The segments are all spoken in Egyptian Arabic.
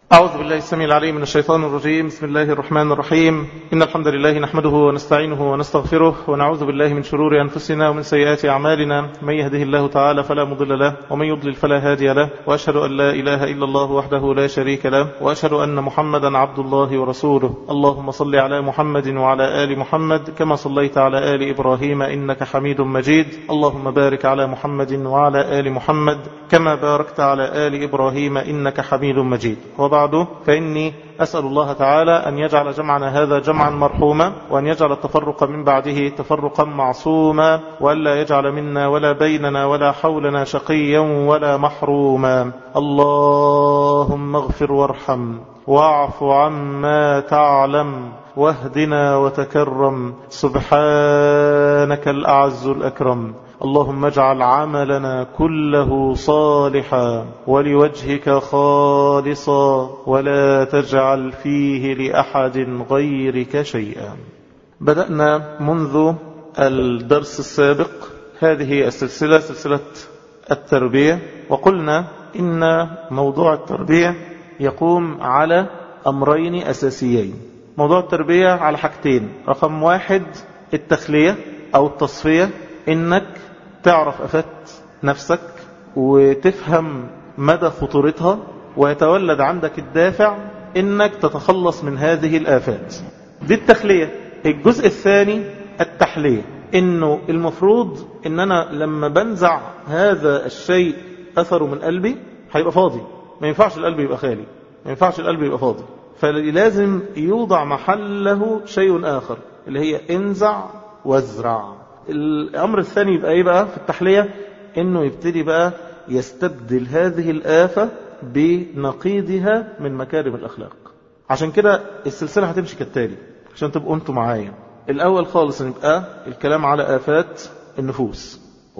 أعوذ بالله السميع العليم من الشيطان الرجيم بسم الله الرحمن الرحيم إن الحمد لله نحمده ونستعينه ونستغفره ونعوذ بالله من شرور أنفسنا ومن سيئات أعمالنا من يهده الله تعالى فلا مضل له ومن يضلل فلا هادي له وأشهد أن لا إله إلا الله وحده لا شريك له وأشهد أن محمدا عبد الله ورسوله اللهم صل على محمد وعلى آل محمد كما صليت على آل إبراهيم إنك حميد مجيد اللهم بارك على محمد وعلى آل محمد كما باركت على آل إبراهيم إنك حميد مجيد وبعد فإني أسأل الله تعالى أن يجعل جمعنا هذا جمعا مرحوما وأن يجعل التفرق من بعده تفرقا معصوما وألا يجعل منا ولا بيننا ولا حولنا شقيا ولا محروما اللهم اغفر وارحم واعف عما تعلم واهدنا وتكرم سبحانك الأعز الأكرم اللهم اجعل عملنا كله صالحا ولوجهك خالصا ولا تجعل فيه لأحد غيرك شيئا بدأنا منذ الدرس السابق هذه السلسلة سلسلة التربية وقلنا إن موضوع التربية يقوم على أمرين أساسيين موضوع التربية على حاجتين رقم واحد التخلية أو التصفية إنك تعرف أفات نفسك وتفهم مدى خطورتها ويتولد عندك الدافع إنك تتخلص من هذه الآفات دي التخلية الجزء الثاني التحلية إنه المفروض إن أنا لما بنزع هذا الشيء أثره من قلبي هيبقى فاضي ما ينفعش القلب يبقى خالي ما ينفعش القلب يبقى فاضي فلازم يوضع محله شيء آخر اللي هي انزع وازرع الأمر الثاني يبقى إيه بقى في التحلية إنه يبتدي بقى يستبدل هذه الآفة بنقيضها من مكارم الأخلاق عشان كده السلسلة هتمشي كالتالي عشان تبقوا أنتوا معايا الأول خالص نبقى الكلام على آفات النفوس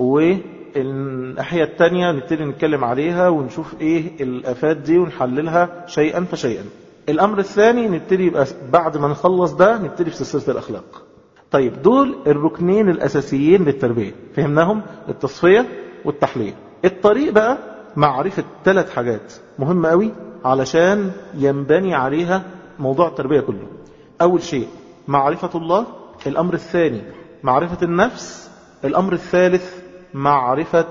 والناحية التانية نبتدي نتكلم عليها ونشوف إيه الآفات دي ونحللها شيئا فشيئا الأمر الثاني نبتدي يبقى بعد ما نخلص ده نبتدي في سلسلة الأخلاق طيب دول الركنين الأساسيين للتربية فهمناهم التصفية والتحلية الطريق بقى معرفة ثلاث حاجات مهمة قوي علشان ينبني عليها موضوع التربية كله أول شيء معرفة الله الأمر الثاني معرفة النفس الأمر الثالث معرفة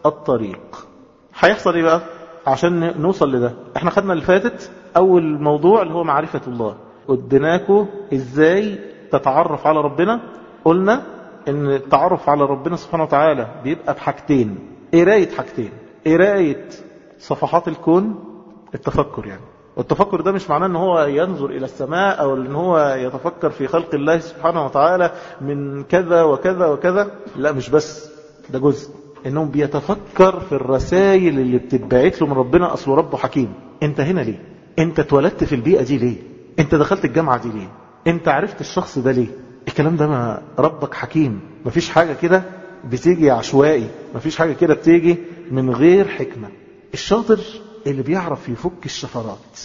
الطريق هيحصل ايه بقى عشان نوصل لده احنا خدنا اللي فاتت أول موضوع اللي هو معرفة الله اديناكوا ازاي تتعرف على ربنا قلنا ان التعرف على ربنا سبحانه وتعالى بيبقى بحاجتين قراية حاجتين قراية صفحات الكون التفكر يعني والتفكر ده مش معناه ان هو ينظر الى السماء او ان هو يتفكر في خلق الله سبحانه وتعالى من كذا وكذا وكذا لا مش بس ده جزء انهم بيتفكر في الرسائل اللي بتتبعت له من ربنا اصله ربه حكيم انت هنا ليه انت اتولدت في البيئة دي ليه انت دخلت الجامعة دي ليه انت عرفت الشخص ده ليه الكلام ده ما ربك حكيم مفيش حاجة كده بتيجي عشوائي مفيش حاجة كده بتيجي من غير حكمة الشاطر اللي بيعرف يفك الشفرات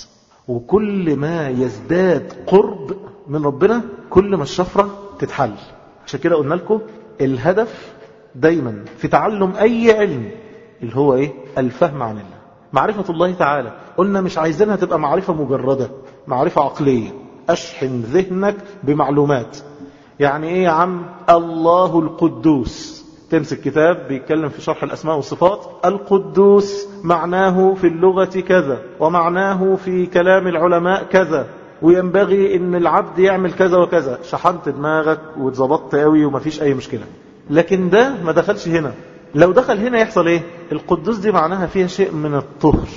وكل ما يزداد قرب من ربنا كل ما الشفرة تتحل عشان كده قلنا لكم الهدف دايما في تعلم أي علم اللي هو إيه الفهم عن الله معرفة الله تعالى قلنا مش عايزينها تبقى معرفة مجردة معرفة عقلية أشحن ذهنك بمعلومات يعني إيه يا عم الله القدوس تمسك كتاب بيتكلم في شرح الأسماء والصفات القدوس معناه في اللغة كذا ومعناه في كلام العلماء كذا وينبغي ان العبد يعمل كذا وكذا شحنت دماغك واتظبطت قوي ومفيش اي مشكلة لكن ده ما دخلش هنا لو دخل هنا يحصل ايه القدوس دي معناها فيها شيء من الطهر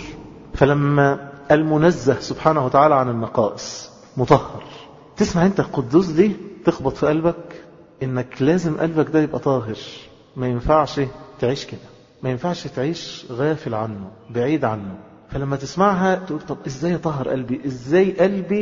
فلما المنزه سبحانه وتعالى عن النقائص مطهر تسمع انت القدوس دي تخبط في قلبك انك لازم قلبك ده يبقى طاهر ما ينفعش تعيش كده ما ينفعش تعيش غافل عنه بعيد عنه فلما تسمعها تقول طب ازاي اطهر قلبي ازاي قلبي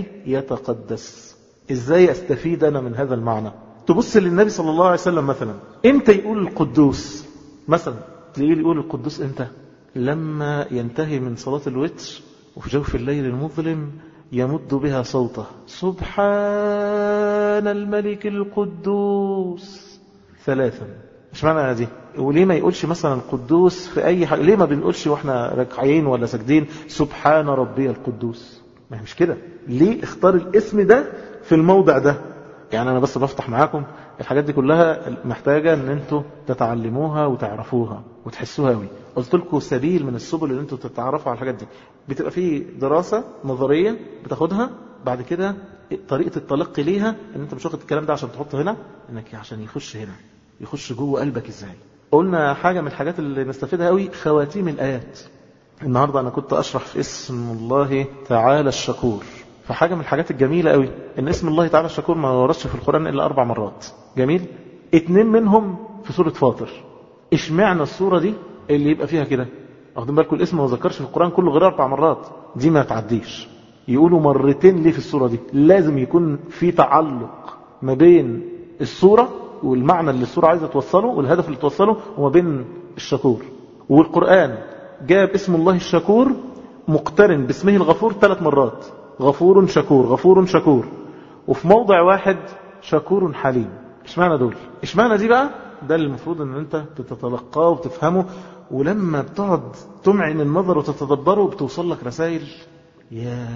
يتقدس ازاي استفيد انا من هذا المعنى تبص للنبي صلى الله عليه وسلم مثلا امتى يقول القدوس مثلا تلاقيه يقول القدوس امتى لما ينتهي من صلاة الوتر وفي جوف الليل المظلم يمد بها صوته سبحان الملك القدوس ثلاثا مش معنى دي وليه ما يقولش مثلا قدوس في اي حاجة ليه ما بنقولش واحنا راكعين ولا ساجدين سبحان ربي القدوس ما هي مش كده ليه اختار الاسم ده في الموضع ده يعني انا بس بفتح معاكم الحاجات دي كلها محتاجة ان انتوا تتعلموها وتعرفوها وتحسوها قوي قلت لكم سبيل من السبل اللي انتوا تتعرفوا على الحاجات دي بتبقى في دراسة نظرية بتاخدها بعد كده طريقة التلقي ليها ان انت مش واخد الكلام ده عشان تحطه هنا انك عشان يخش هنا يخش جوه قلبك ازاي قلنا حاجة من الحاجات اللي نستفيدها قوي خواتيم الآيات النهاردة أنا كنت أشرح في اسم الله تعالى الشكور فحاجة من الحاجات الجميلة قوي ان اسم الله تعالى الشكور ما وردش في القرآن إلا أربع مرات جميل اتنين منهم في سورة فاطر اشمعنى السورة دي اللي يبقى فيها كده واخدين بالكم الاسم ما ذكرش في القرآن كله غير أربع مرات دي ما تعديش يقولوا مرتين ليه في السورة دي لازم يكون في تعلق ما بين السورة والمعنى اللي السورة عايزة توصله والهدف اللي توصله وما بين الشكور والقرآن جاب اسم الله الشكور مقترن باسمه الغفور ثلاث مرات غفور شكور غفور شكور وفي موضع واحد شكور حليم اشمعنى دول اشمعنى دي بقى ده اللي المفروض ان انت تتلقاه وتفهمه ولما بتقعد تمعن النظر وتتدبره بتوصل لك رسائل يا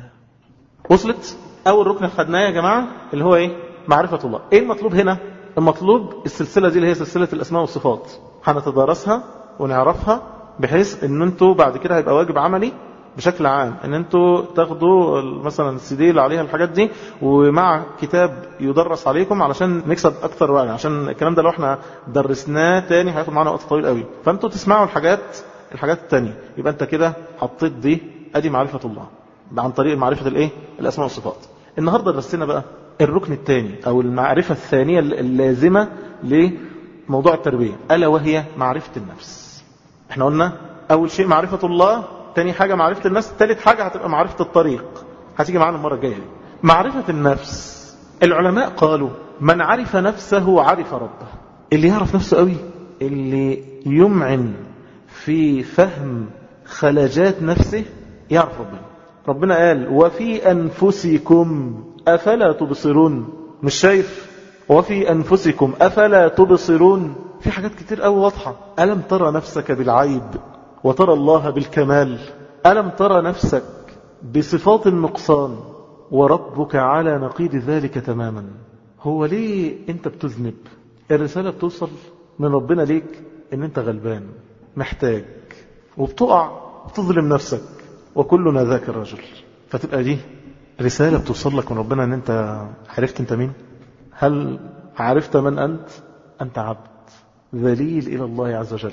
وصلت اول ركن خدناه يا جماعه اللي هو ايه معرفه الله ايه المطلوب هنا المطلوب السلسله دي اللي هي سلسله الاسماء والصفات هنتدارسها ونعرفها بحيث ان انتوا بعد كده هيبقى واجب عملي بشكل عام ان انتوا تاخدوا مثلا السي دي اللي عليها الحاجات دي ومع كتاب يدرس عليكم علشان نكسب اكتر وقت عشان الكلام ده لو احنا درسناه تاني هياخد معانا وقت طويل قوي فانتوا تسمعوا الحاجات الحاجات التانية يبقى انت كده حطيت دي ادي معرفة الله عن طريق معرفة الايه الاسماء والصفات النهاردة درسنا بقى الركن الثاني او المعرفة الثانية اللازمة لموضوع التربية الا وهي معرفة النفس احنا قلنا اول شيء معرفة الله تاني حاجة معرفة النفس تالت حاجة هتبقى معرفة الطريق هتيجي معانا المرة الجاية دي معرفة النفس العلماء قالوا من عرف نفسه عرف ربه اللي يعرف نفسه قوي اللي يمعن في فهم خلجات نفسه يعرف ربنا ربنا قال وفي أنفسكم أفلا تبصرون مش شايف وفي أنفسكم أفلا تبصرون في حاجات كتير قوي واضحة ألم ترى نفسك بالعيب وترى الله بالكمال ألم ترى نفسك بصفات النقصان وربك على نقيض ذلك تماما هو ليه انت بتذنب الرسالة بتوصل من ربنا ليك ان انت غلبان محتاج وبتقع بتظلم نفسك وكلنا ذاك الرجل فتبقى دي رسالة بتوصل لك من ربنا ان انت عرفت انت مين هل عرفت من انت انت عبد ذليل الى الله عز وجل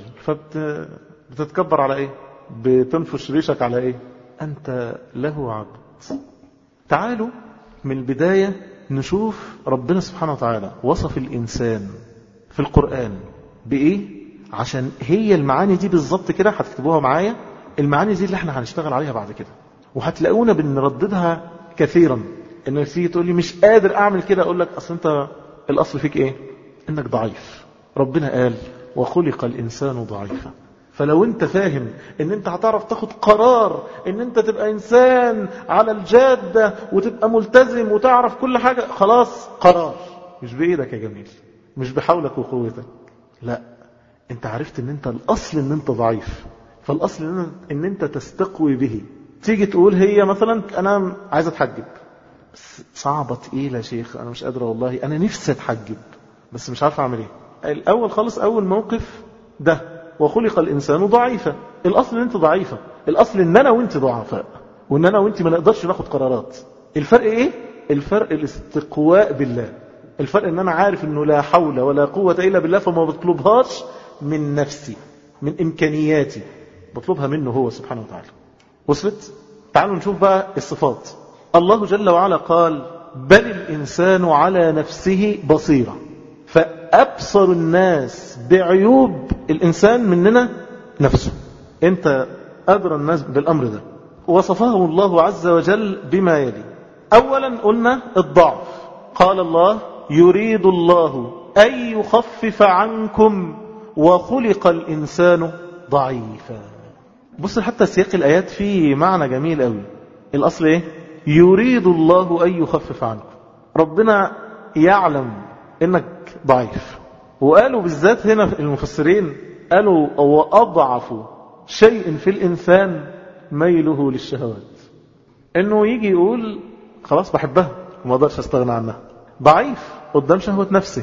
فبتتكبر على ايه بتنفش ريشك على ايه انت له عبد تعالوا من البداية نشوف ربنا سبحانه وتعالى وصف الإنسان في القرآن بإيه عشان هي المعاني دي بالظبط كده هتكتبوها معايا المعاني دي اللي احنا هنشتغل عليها بعد كده وهتلاقونا بنرددها كثيرا انك تيجي تقول لي مش قادر اعمل كده اقول لك اصل انت الاصل فيك ايه انك ضعيف ربنا قال وخلق الانسان ضعيفا فلو انت فاهم ان انت هتعرف تاخد قرار ان انت تبقى انسان على الجادة وتبقى ملتزم وتعرف كل حاجة خلاص قرار مش بايدك يا جميل مش بحولك وقوتك لا انت عرفت ان انت الاصل ان انت ضعيف فالاصل ان انت تستقوي به تيجي تقول هي مثلا انا عايز اتحجب صعبة تقيلة يا شيخ انا مش قادرة والله انا نفسي اتحجب بس مش عارف اعمل ايه الاول خالص اول موقف ده وخلق الإنسان ضعيفا الأصل ان انت ضعيفة الأصل ان أنا وانت ضعفاء وان أنا وانت ما نقدرش ناخد قرارات الفرق ايه الفرق الاستقواء بالله الفرق ان أنا عارف انه لا حول ولا قوة إلا بالله فما بطلبهاش من نفسي من إمكانياتي بطلبها منه هو سبحانه وتعالى وصلت تعالوا نشوف بقى الصفات الله جل وعلا قال بل الإنسان على نفسه بصيرة فأبصر الناس بعيوب الإنسان مننا نفسه أنت أدرى الناس بالأمر ده وصفه الله عز وجل بما يلي أولا قلنا الضعف قال الله يريد الله أن يخفف عنكم وخلق الإنسان ضعيفا بص حتى سياق الآيات فيه معنى جميل قوي الأصل إيه يريد الله أن يخفف عنكم ربنا يعلم إنك ضعيف وقالوا بالذات هنا المفسرين قالوا وأضعف شيء في الإنسان ميله للشهوات انه يجي يقول خلاص بحبها وما اقدرش استغنى عنها ضعيف قدام شهوة نفسه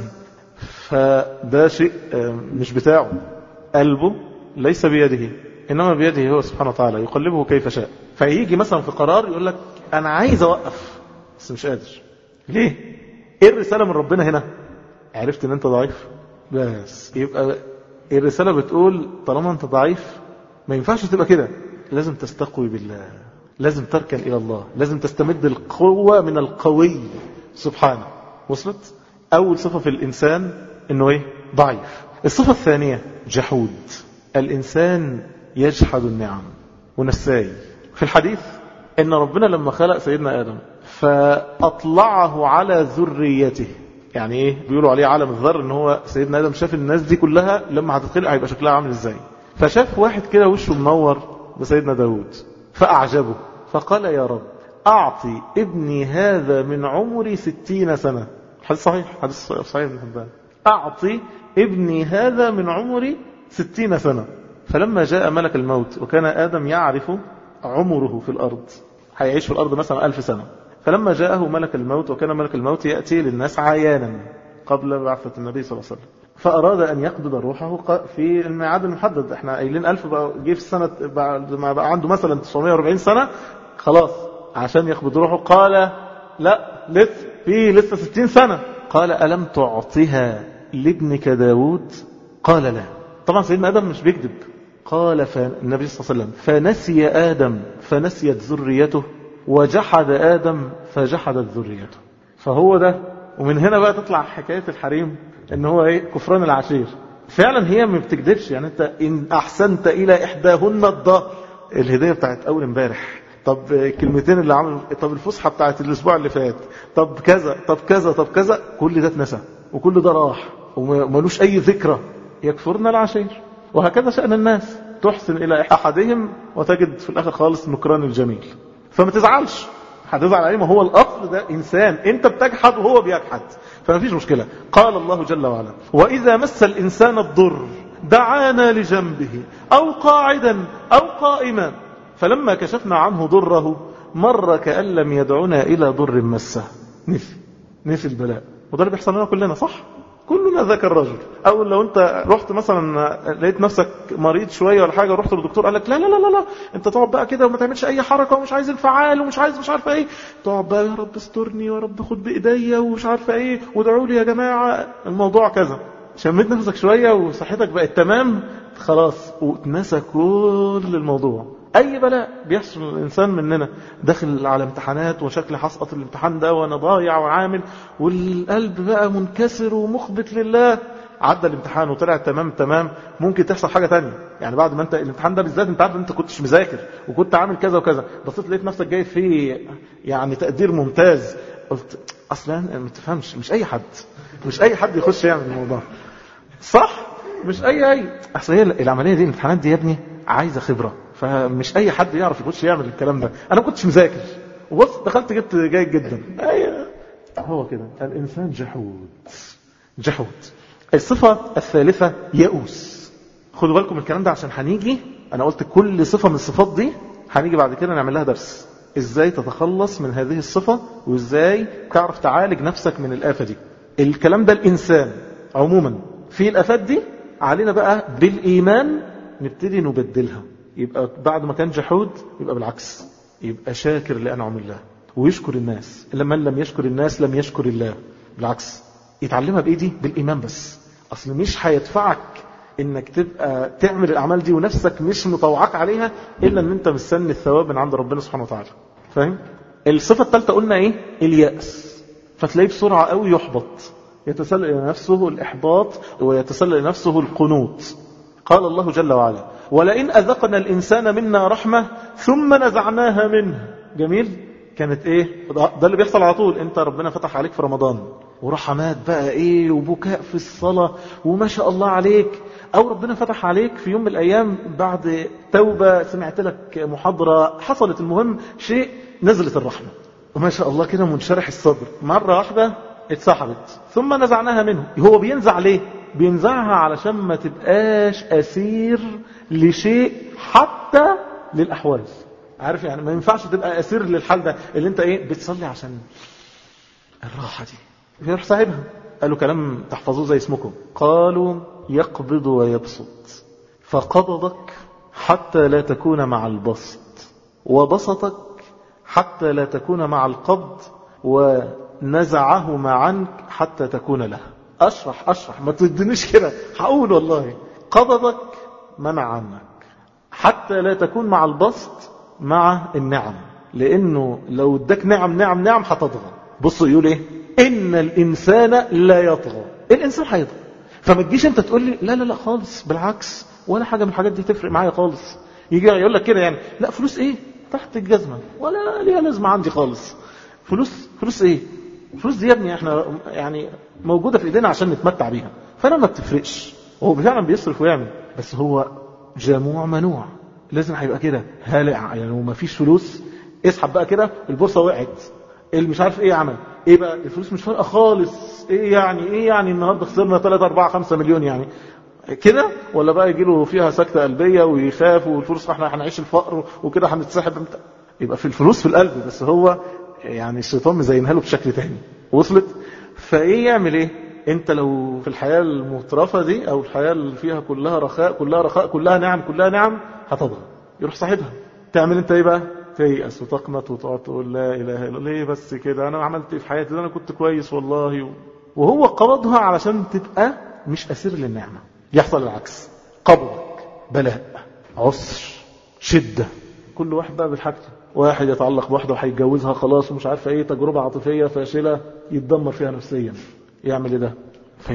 فده شيء مش بتاعه قلبه ليس بيده إنما بيده هو سبحانه وتعالى يقلبه كيف شاء فيجي مثلا في قرار يقول لك أنا عايز أوقف بس مش قادر ليه إيه الرسالة من ربنا هنا عرفت إن أنت ضعيف بس يبقى الرسالة بتقول طالما أنت ضعيف ما ينفعش تبقى كده لازم تستقوي بالله لازم تركن إلى الله لازم تستمد القوة من القوي سبحانه وصلت أول صفة في الإنسان إنه إيه ضعيف الصفة الثانية جحود الإنسان يجحد النعم ونساي في الحديث إن ربنا لما خلق سيدنا آدم فأطلعه على ذريته يعني إيه بيقولوا عليه عالم الذر إن هو سيدنا آدم شاف الناس دي كلها لما هتتخلق هيبقى شكلها عامل إزاي فشاف واحد كده وشه منور بسيدنا داود فأعجبه فقال يا رب أعطي ابني هذا من عمري ستين سنة حديث صحيح حديث صحيح ابن حبان أعطي ابني هذا من عمري ستين سنة فلما جاء ملك الموت وكان آدم يعرف عمره في الأرض هيعيش في الأرض مثلا ألف سنة فلما جاءه ملك الموت وكان ملك الموت يأتي للناس عيانا قبل بعثة النبي صلى الله عليه وسلم فأراد أن يقبض روحه في الميعاد المحدد احنا قايلين ألف بقى جه في السنة بعد ما بقى عنده مثلا 940 سنة خلاص عشان يقبض روحه قال لا لسه في لسه 60 سنة قال ألم تعطيها لابنك داود قال لا طبعا سيدنا آدم مش بيكذب قال فالنبي صلى الله عليه وسلم فنسي آدم فنسيت ذريته وجحد آدم فجحدت ذريته فهو ده ومن هنا بقى تطلع حكاية الحريم ان هو ايه كفران العشير فعلا هي ما بتكذبش يعني انت ان احسنت الى احداهن الظهر الهديه بتاعت اول امبارح طب كلمتين اللي عملوا طب الفسحه بتاعت الاسبوع اللي فات طب كذا طب كذا طب كذا كل ده اتنسى وكل ده راح وملوش اي ذكرى يكفرن العشير وهكذا شأن الناس تحسن الى احدهم وتجد في الاخر خالص نكران الجميل فما تزعلش هتزعل عليه ما هو الاصل ده انسان انت بتجحد وهو بيجحد فما فيش مشكلة قال الله جل وعلا وإذا مس الإنسان الضر دعانا لجنبه أو قاعدا أو قائما فلما كشفنا عنه ضره مر كأن لم يدعنا إلى ضر مسه نسي نسي البلاء وده اللي بيحصل لنا كلنا صح كلنا ذاك الرجل او لو انت رحت مثلا لقيت نفسك مريض شويه ولا حاجه ورحت للدكتور قال لك لا لا لا لا انت تقعد بقى كده وما تعملش اي حركه ومش عايز انفعال ومش عايز مش عارفه ايه تقعد بقى يا رب استرني يا رب خد بايديا ومش عارفه ايه وادعوا لي يا جماعه الموضوع كذا شميت نفسك شويه وصحتك بقت تمام خلاص واتنسى كل الموضوع اي بلاء بيحصل الانسان مننا داخل على امتحانات وشكل هسقط الامتحان ده وانا ضايع وعامل والقلب بقى منكسر ومخبت لله عدى الامتحان وطلع تمام تمام ممكن تحصل حاجه تانية يعني بعد ما انت الامتحان ده بالذات انت عارف انت كنتش مذاكر وكنت عامل كذا وكذا بصيت لقيت نفسك جاي فيه يعني تقدير ممتاز قلت اصلا ما تفهمش مش اي حد مش اي حد يخش يعمل الموضوع صح مش اي اي اصل هي العمليه دي الامتحانات دي يا ابني عايزه خبره فمش اي حد يعرف يخش يعمل الكلام ده انا ما كنتش مذاكر وبص دخلت جبت جيد جدا ايوه هو كده الانسان جحود جحود الصفه الثالثه يئوس خدوا بالكم الكلام ده عشان هنيجي انا قلت كل صفه من الصفات دي هنيجي بعد كده نعمل لها درس ازاي تتخلص من هذه الصفه وازاي تعرف تعالج نفسك من الافه دي الكلام ده الانسان عموما في الافات دي علينا بقى بالايمان نبتدي نبدلها يبقى بعد ما كان جحود يبقى بالعكس يبقى شاكر لأنعم الله ويشكر الناس لما لم يشكر الناس لم يشكر الله بالعكس يتعلمها بإيدي بالإيمان بس أصل مش هيدفعك انك تبقى تعمل الأعمال دي ونفسك مش مطوعك عليها إلا ان انت مستني الثواب من عند ربنا سبحانه وتعالى فاهم الصفة الثالثة قلنا ايه اليأس فتلاقيه بسرعة قوي يحبط يتسلل إلى نفسه الإحباط ويتسلل إلى نفسه القنوط قال الله جل وعلا ولئن أذقنا الإنسان منا رحمة ثم نزعناها منه جميل كانت ايه ده اللي بيحصل على طول انت ربنا فتح عليك في رمضان ورحمات بقى ايه وبكاء في الصلاة وما شاء الله عليك او ربنا فتح عليك في يوم من الايام بعد توبة سمعت لك محاضرة حصلت المهم شيء نزلت الرحمة وما شاء الله كده منشرح الصدر مرة واحدة اتسحبت ثم نزعناها منه هو بينزع ليه بينزعها علشان ما تبقاش أسير لشيء حتى للأحوال عارف يعني ما ينفعش تبقى أسير للحال ده اللي انت ايه بتصلي عشان الراحة دي يروح صاحبها قالوا كلام تحفظوه زي اسمكم قالوا يقبض ويبسط فقبضك حتى لا تكون مع البسط وبسطك حتى لا تكون مع القبض ونزعهما عنك حتى تكون له أشرح أشرح ما تدنيش كده هقول والله قبضك منع عنك حتى لا تكون مع البسط مع النعم لأنه لو اداك نعم نعم نعم هتطغى بصوا يقول ايه إن الإنسان لا يطغى الإنسان هيطغى فما تجيش انت تقول لي لا لا لا خالص بالعكس ولا حاجة من الحاجات دي تفرق معايا خالص يجي يقول لك كده يعني لا فلوس ايه تحت الجزمة ولا ليها لازمة عندي خالص فلوس فلوس ايه فلوس دي يا ابني احنا يعني موجودة في ايدينا عشان نتمتع بيها فانا ما بتفرقش هو فعلا بيصرف ويعمل بس هو جموع منوع لازم هيبقى كده هالع يعني وما فيش فلوس اسحب بقى كده البورصة وقعت اللي مش عارف ايه عمل ايه بقى الفلوس مش فارقه خالص ايه يعني ايه يعني النهارده خسرنا 3 4 5 مليون يعني كده ولا بقى يجي له فيها سكته قلبيه ويخاف والفلوس احنا هنعيش الفقر وكده هنتسحب امتى يبقى في الفلوس في القلب بس هو يعني الشيطان مزينها له بشكل تاني وصلت فايه يعمل ايه انت لو في الحياه المترفه دي او الحياه اللي فيها كلها رخاء كلها رخاء كلها نعم كلها نعم هتضغط يروح صاحبها تعمل انت ايه بقى تيأس وتقنط وتقعد تقول لا إله إلا ليه بس كده أنا عملت إيه في حياتي ده أنا كنت كويس والله وهو قبضها علشان تبقى مش أسير للنعمة يحصل العكس قبضك بلاء عسر شدة كل واحد بقى بالحاجته واحد يتعلق بواحدة وهيتجوزها خلاص ومش عارفة ايه تجربة عاطفية فاشلة يتدمر فيها نفسيا يعمل ايه ده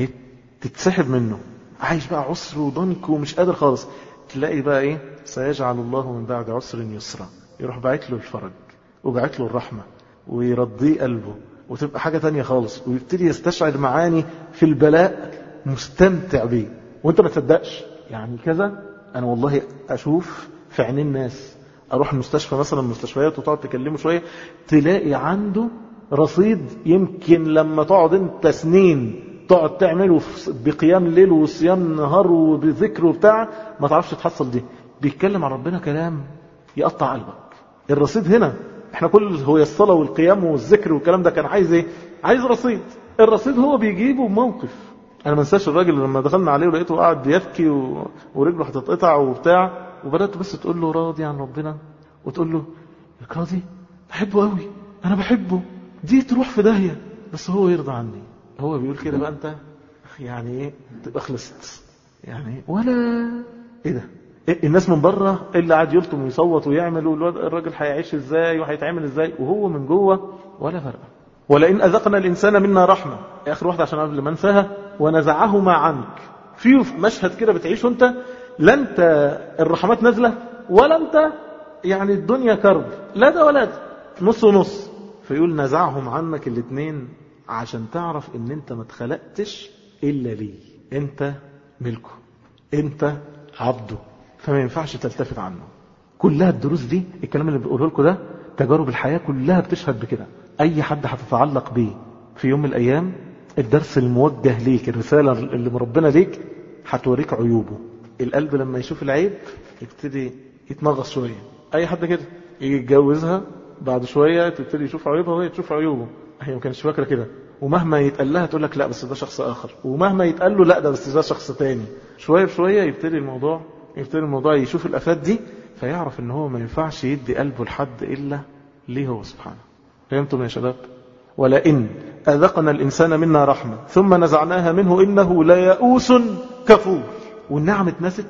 فتتسحب منه عايش بقى عسر وضنك ومش قادر خالص تلاقي بقى ايه سيجعل الله من بعد عسر يسرا يروح باعت له الفرج وباعت له الرحمة ويرضيه قلبه وتبقى حاجة تانية خالص ويبتدي يستشعر معاني في البلاء مستمتع بيه وانت ما تصدقش يعني كذا انا والله اشوف في عينين الناس اروح المستشفى مثلا المستشفيات وتقعد تكلمه شوية تلاقي عنده رصيد يمكن لما تقعد انت سنين تقعد تعمله بقيام ليل وصيام نهار وبذكر وبتاع ما تعرفش تحصل دي بيتكلم عن ربنا كلام يقطع قلبك الرصيد هنا احنا كل هو الصلاة والقيام والذكر والكلام ده كان عايز ايه عايز رصيد الرصيد هو بيجيبه بموقف انا ما انساش الراجل لما دخلنا عليه ولقيته قاعد بيبكي و... ورجله هتتقطع وبتاع وبدات بس تقول له راضي عن ربنا وتقول له يا راضي بحبه قوي انا بحبه دي تروح في داهيه بس هو يرضى عني هو بيقول كده بقى انت يعني ايه تبقى خلصت يعني ولا ايه ده الناس من بره اللي قاعد يلطم ويصوت ويعمل الراجل هيعيش ازاي وهيتعمل ازاي وهو من جوه ولا فرق ولئن اذقنا الانسان منا رحمه اخر واحده عشان قبل ما انساها ونزعهما عنك في مشهد كده بتعيشه انت لا انت الرحمات نازله ولا انت يعني الدنيا كرب لا ده ولا ده نص ونص فيقول نزعهم عنك الاثنين عشان تعرف ان انت ما اتخلقتش الا ليه انت ملكه انت عبده فما ينفعش تلتفت عنه كلها الدروس دي الكلام اللي بقوله لكم ده تجارب الحياة كلها بتشهد بكده أي حد هتتعلق بيه في يوم من الأيام الدرس الموجه ليك الرسالة اللي من ربنا ليك هتوريك عيوبه القلب لما يشوف العيب يبتدي يتنغص شوية أي حد كده يجي يتجوزها بعد شوية تبتدي يشوف عيوبها وهي تشوف عيوبه هي ما كانتش فاكرة كده ومهما يتقال لها تقول لك لا بس ده شخص آخر ومهما يتقال له لا ده بس ده شخص تاني شوية بشوية يبتدي الموضوع يبتدي الموضوع يشوف الافات دي فيعرف ان هو ما ينفعش يدي قلبه لحد الا ليه هو سبحانه فهمتم يا شباب ولئن اذقنا الانسان منا رحمه ثم نزعناها منه انه ليئوس كفور والنعم اتنست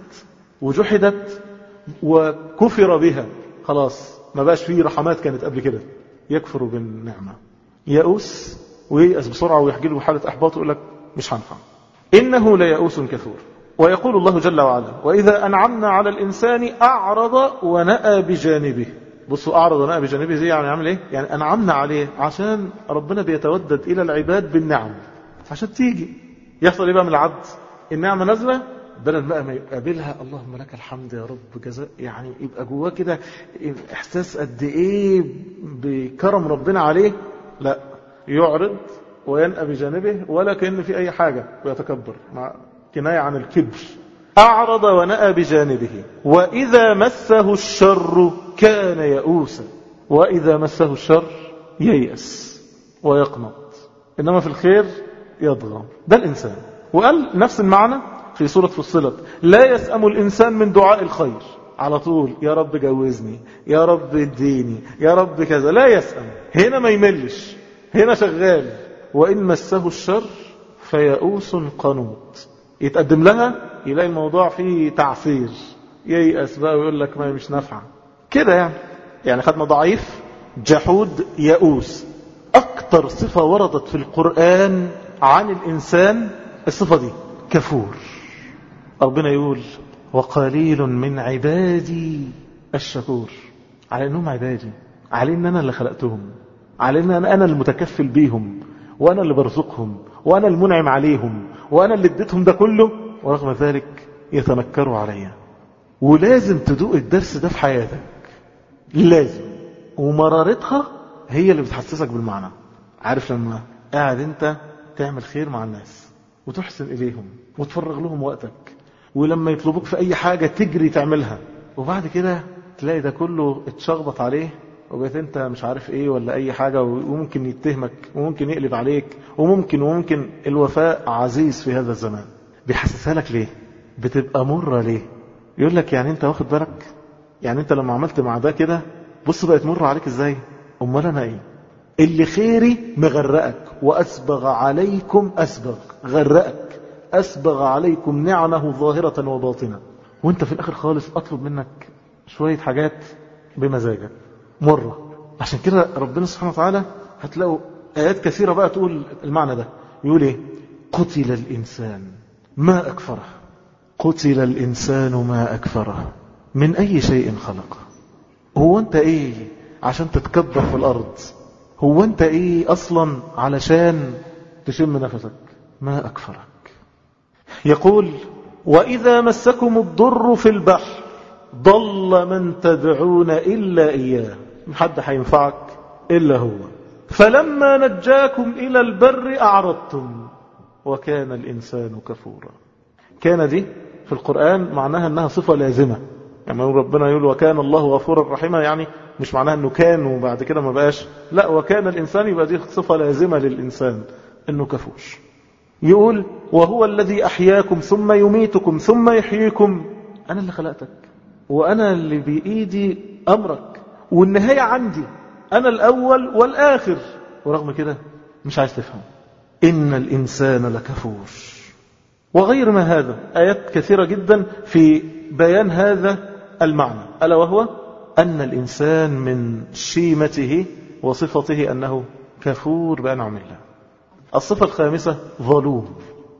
وجحدت وكفر بها خلاص ما بقاش فيه رحمات كانت قبل كده يكفر بالنعمه يئوس وييأس بسرعه ويحكي له حاله احباط ويقول لك مش هنفع انه ليئوس كفور ويقول الله جل وعلا وإذا أنعمنا على الإنسان أعرض ونأى بجانبه بصوا أعرض ونأى بجانبه زي يعني عامل إيه يعني أنعمنا عليه عشان ربنا بيتودد إلى العباد بالنعم عشان تيجي يحصل إيه بقى من العبد النعمة نازلة بدل بقى ما يقابلها اللهم لك الحمد يا رب جزاء يعني يبقى جواه كده إحساس قد إيه بكرم ربنا عليه لا يعرض وينأى بجانبه ولا كأن في أي حاجة ويتكبر مع كناية عن الكبر أعرض ونأى بجانبه وإذا مسه الشر كان يئوسا وإذا مسه الشر ييأس ويقنط إنما في الخير يضغم ده الإنسان وقال نفس المعنى في سورة فصلت لا يسأم الإنسان من دعاء الخير على طول يا رب جوزني يا رب اديني يا رب كذا لا يسأم هنا ما يملش هنا شغال وإن مسه الشر فيئوس قنوط يتقدم لها يلاقي الموضوع فيه تعسير ييأس بقى ويقول لك ما مش نافعه كده يعني يعني خدنا ضعيف جحود يئوس أكتر صفة وردت في القرآن عن الإنسان الصفة دي كفور ربنا يقول وقليل من عبادي الشكور على أنهم عبادي على أن أنا اللي خلقتهم على أن أنا المتكفل بيهم وأنا اللي برزقهم وأنا المنعم عليهم وأنا اللي اديتهم ده كله ورغم ذلك يتنكروا عليا ولازم تدوق الدرس ده في حياتك لازم ومرارتها هي اللي بتحسسك بالمعنى عارف لما قاعد انت تعمل خير مع الناس وتحسن اليهم وتفرغ لهم وقتك ولما يطلبوك في اي حاجة تجري تعملها وبعد كده تلاقي ده كله اتشخبط عليه وبقيت انت مش عارف ايه ولا اي حاجة وممكن يتهمك وممكن يقلب عليك وممكن وممكن الوفاء عزيز في هذا الزمان بيحسسها لك ليه بتبقى مرة ليه يقول لك يعني انت واخد بالك يعني انت لما عملت مع ده كده بص بقت مر عليك ازاي امال انا ايه اللي خيري مغرقك واسبغ عليكم اسبغ غرقك اسبغ عليكم نعمه ظاهرة وباطنة وانت في الاخر خالص اطلب منك شوية حاجات بمزاجك مرة عشان كده ربنا سبحانه وتعالى هتلاقوا ايات كثيرة بقى تقول المعنى ده يقول ايه قتل الانسان ما اكفره قتل الانسان ما اكفره من اي شيء خلقه هو انت ايه عشان تتكبر في الارض هو انت ايه اصلا علشان تشم نفسك ما اكفرك يقول واذا مسكم الضر في البحر ضل من تدعون الا اياه حد هينفعك الا هو فلما نجاكم الى البر اعرضتم وكان الانسان كفورا كان دي في القرآن معناها انها صفة لازمة يعني ربنا يقول وكان الله غفورا رحيما يعني مش معناها انه كان وبعد كده ما بقاش لا وكان الانسان يبقى دي صفة لازمة للانسان انه كفوش يقول وهو الذي احياكم ثم يميتكم ثم يحييكم انا اللي خلقتك وانا اللي بايدي امرك والنهاية عندي انا الاول والاخر ورغم كده مش عايز تفهم ان الانسان لكفور وغير ما هذا آيات كثيرة جدا في بيان هذا المعنى ألا وهو أن الإنسان من شيمته وصفته أنه كفور بأنعم الله الصفة الخامسة ظلوم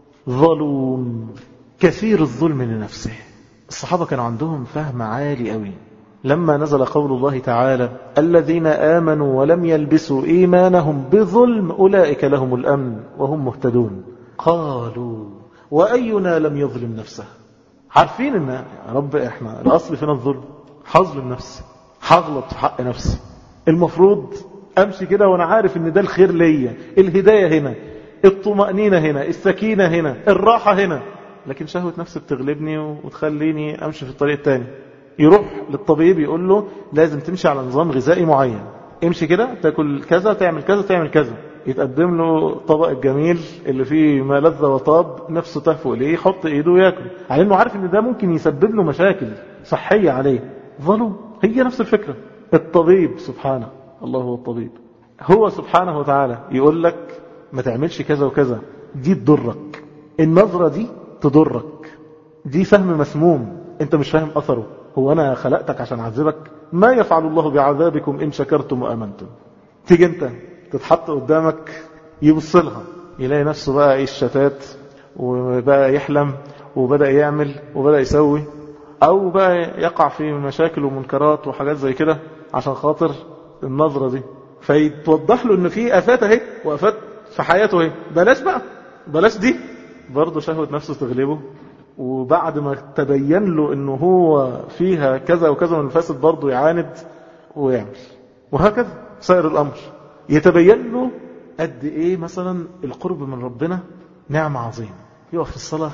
ظلوم كثير الظلم لنفسه الصحابة كان عندهم فهم عالي قوي لما نزل قول الله تعالى الذين آمنوا ولم يلبسوا إيمانهم بظلم أولئك لهم الأمن وهم مهتدون قالوا وأينا لم يظلم نفسه عارفين ان يا رب احنا الاصل فينا الظلم هظلم نفسي هغلط في حق نفسي المفروض امشي كده وانا عارف ان ده الخير ليا الهدايه هنا الطمانينه هنا السكينه هنا الراحه هنا لكن شهوه نفسي بتغلبني وتخليني امشي في الطريق الثاني يروح للطبيب يقول له لازم تمشي على نظام غذائي معين امشي كده تاكل كذا تعمل كذا تعمل كذا يتقدم له طبق الجميل اللي فيه ما لذ وطاب نفسه تهفو إليه يحط إيده وياكل على أنه عارف أن ده ممكن يسبب له مشاكل صحية عليه ظلم هي نفس الفكرة الطبيب سبحانه الله هو الطبيب هو سبحانه وتعالى يقول لك ما تعملش كذا وكذا دي تضرك النظرة دي تضرك دي فهم مسموم انت مش فاهم أثره هو أنا خلقتك عشان أعذبك ما يفعل الله بعذابكم إن شكرتم وأمنتم تيجي انت تتحط قدامك يبص لها يلاقي نفسه بقى ايه الشتات وبقى يحلم وبدأ يعمل وبدأ يسوي او بقى يقع في مشاكل ومنكرات وحاجات زي كده عشان خاطر النظرة دي فيتوضح له ان في افات اهي وافات في حياته اهي بلاش بقى بلاش دي برضه شهوة نفسه تغلبه وبعد ما تبين له انه هو فيها كذا وكذا من الفاسد برضه يعاند ويعمل وهكذا سائر الامر يتبين له قد ايه مثلا القرب من ربنا نعمة عظيمة يقف في الصلاة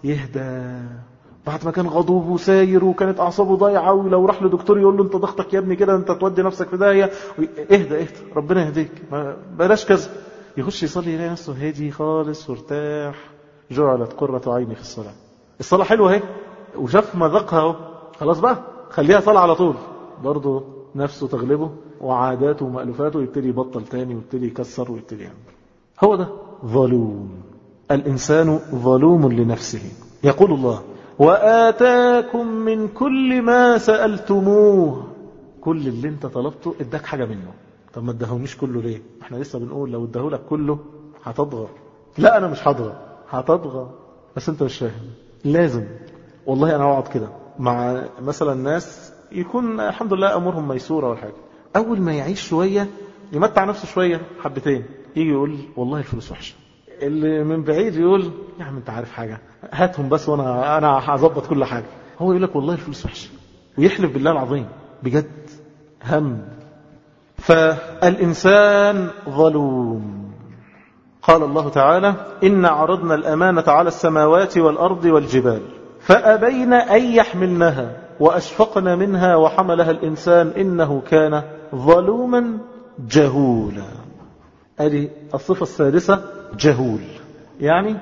يهدى بعد ما كان غضوب وساير وكانت اعصابه ضايعه ولو راح لدكتور يقول له انت ضغطك يا ابني كده انت تودي نفسك في داهيه اهدى اهدى ربنا يهديك ما بلاش كذا يخش يصلي يلاقي نفسه هادي خالص وارتاح جعلت قرة عيني في الصلاة الصلاة حلوة اهي وشاف مذاقها اهو خلاص بقى خليها صلاة على طول برضه نفسه تغلبه وعاداته ومألوفاته يبتدي يبطل تاني ويبتدي يكسر ويبتدي يعمل هو ده ظلوم الإنسان ظلوم لنفسه يقول الله وآتاكم من كل ما سألتموه كل اللي انت طلبته اداك حاجة منه طب ما ادهونيش كله ليه احنا لسه بنقول لو ادهولك كله هتضغى لا انا مش هضغى هتضغى بس انت مش فاهم لازم والله انا اقعد كده مع مثلا ناس يكون الحمد لله امورهم ميسوره ولا حاجه اول ما يعيش شويه يمتع نفسه شويه حبتين يجي يقول والله الفلوس وحشه اللي من بعيد يقول يا عم انت عارف حاجه هاتهم بس وانا انا هظبط كل حاجه هو يقول لك والله الفلوس وحشه ويحلف بالله العظيم بجد هم فالإنسان ظلوم قال الله تعالى إن عرضنا الأمانة على السماوات والأرض والجبال فأبين أن يحملنها وأشفقن منها وحملها الإنسان إنه كان ظلوما جهولا هذه الصفة السادسة جهول يعني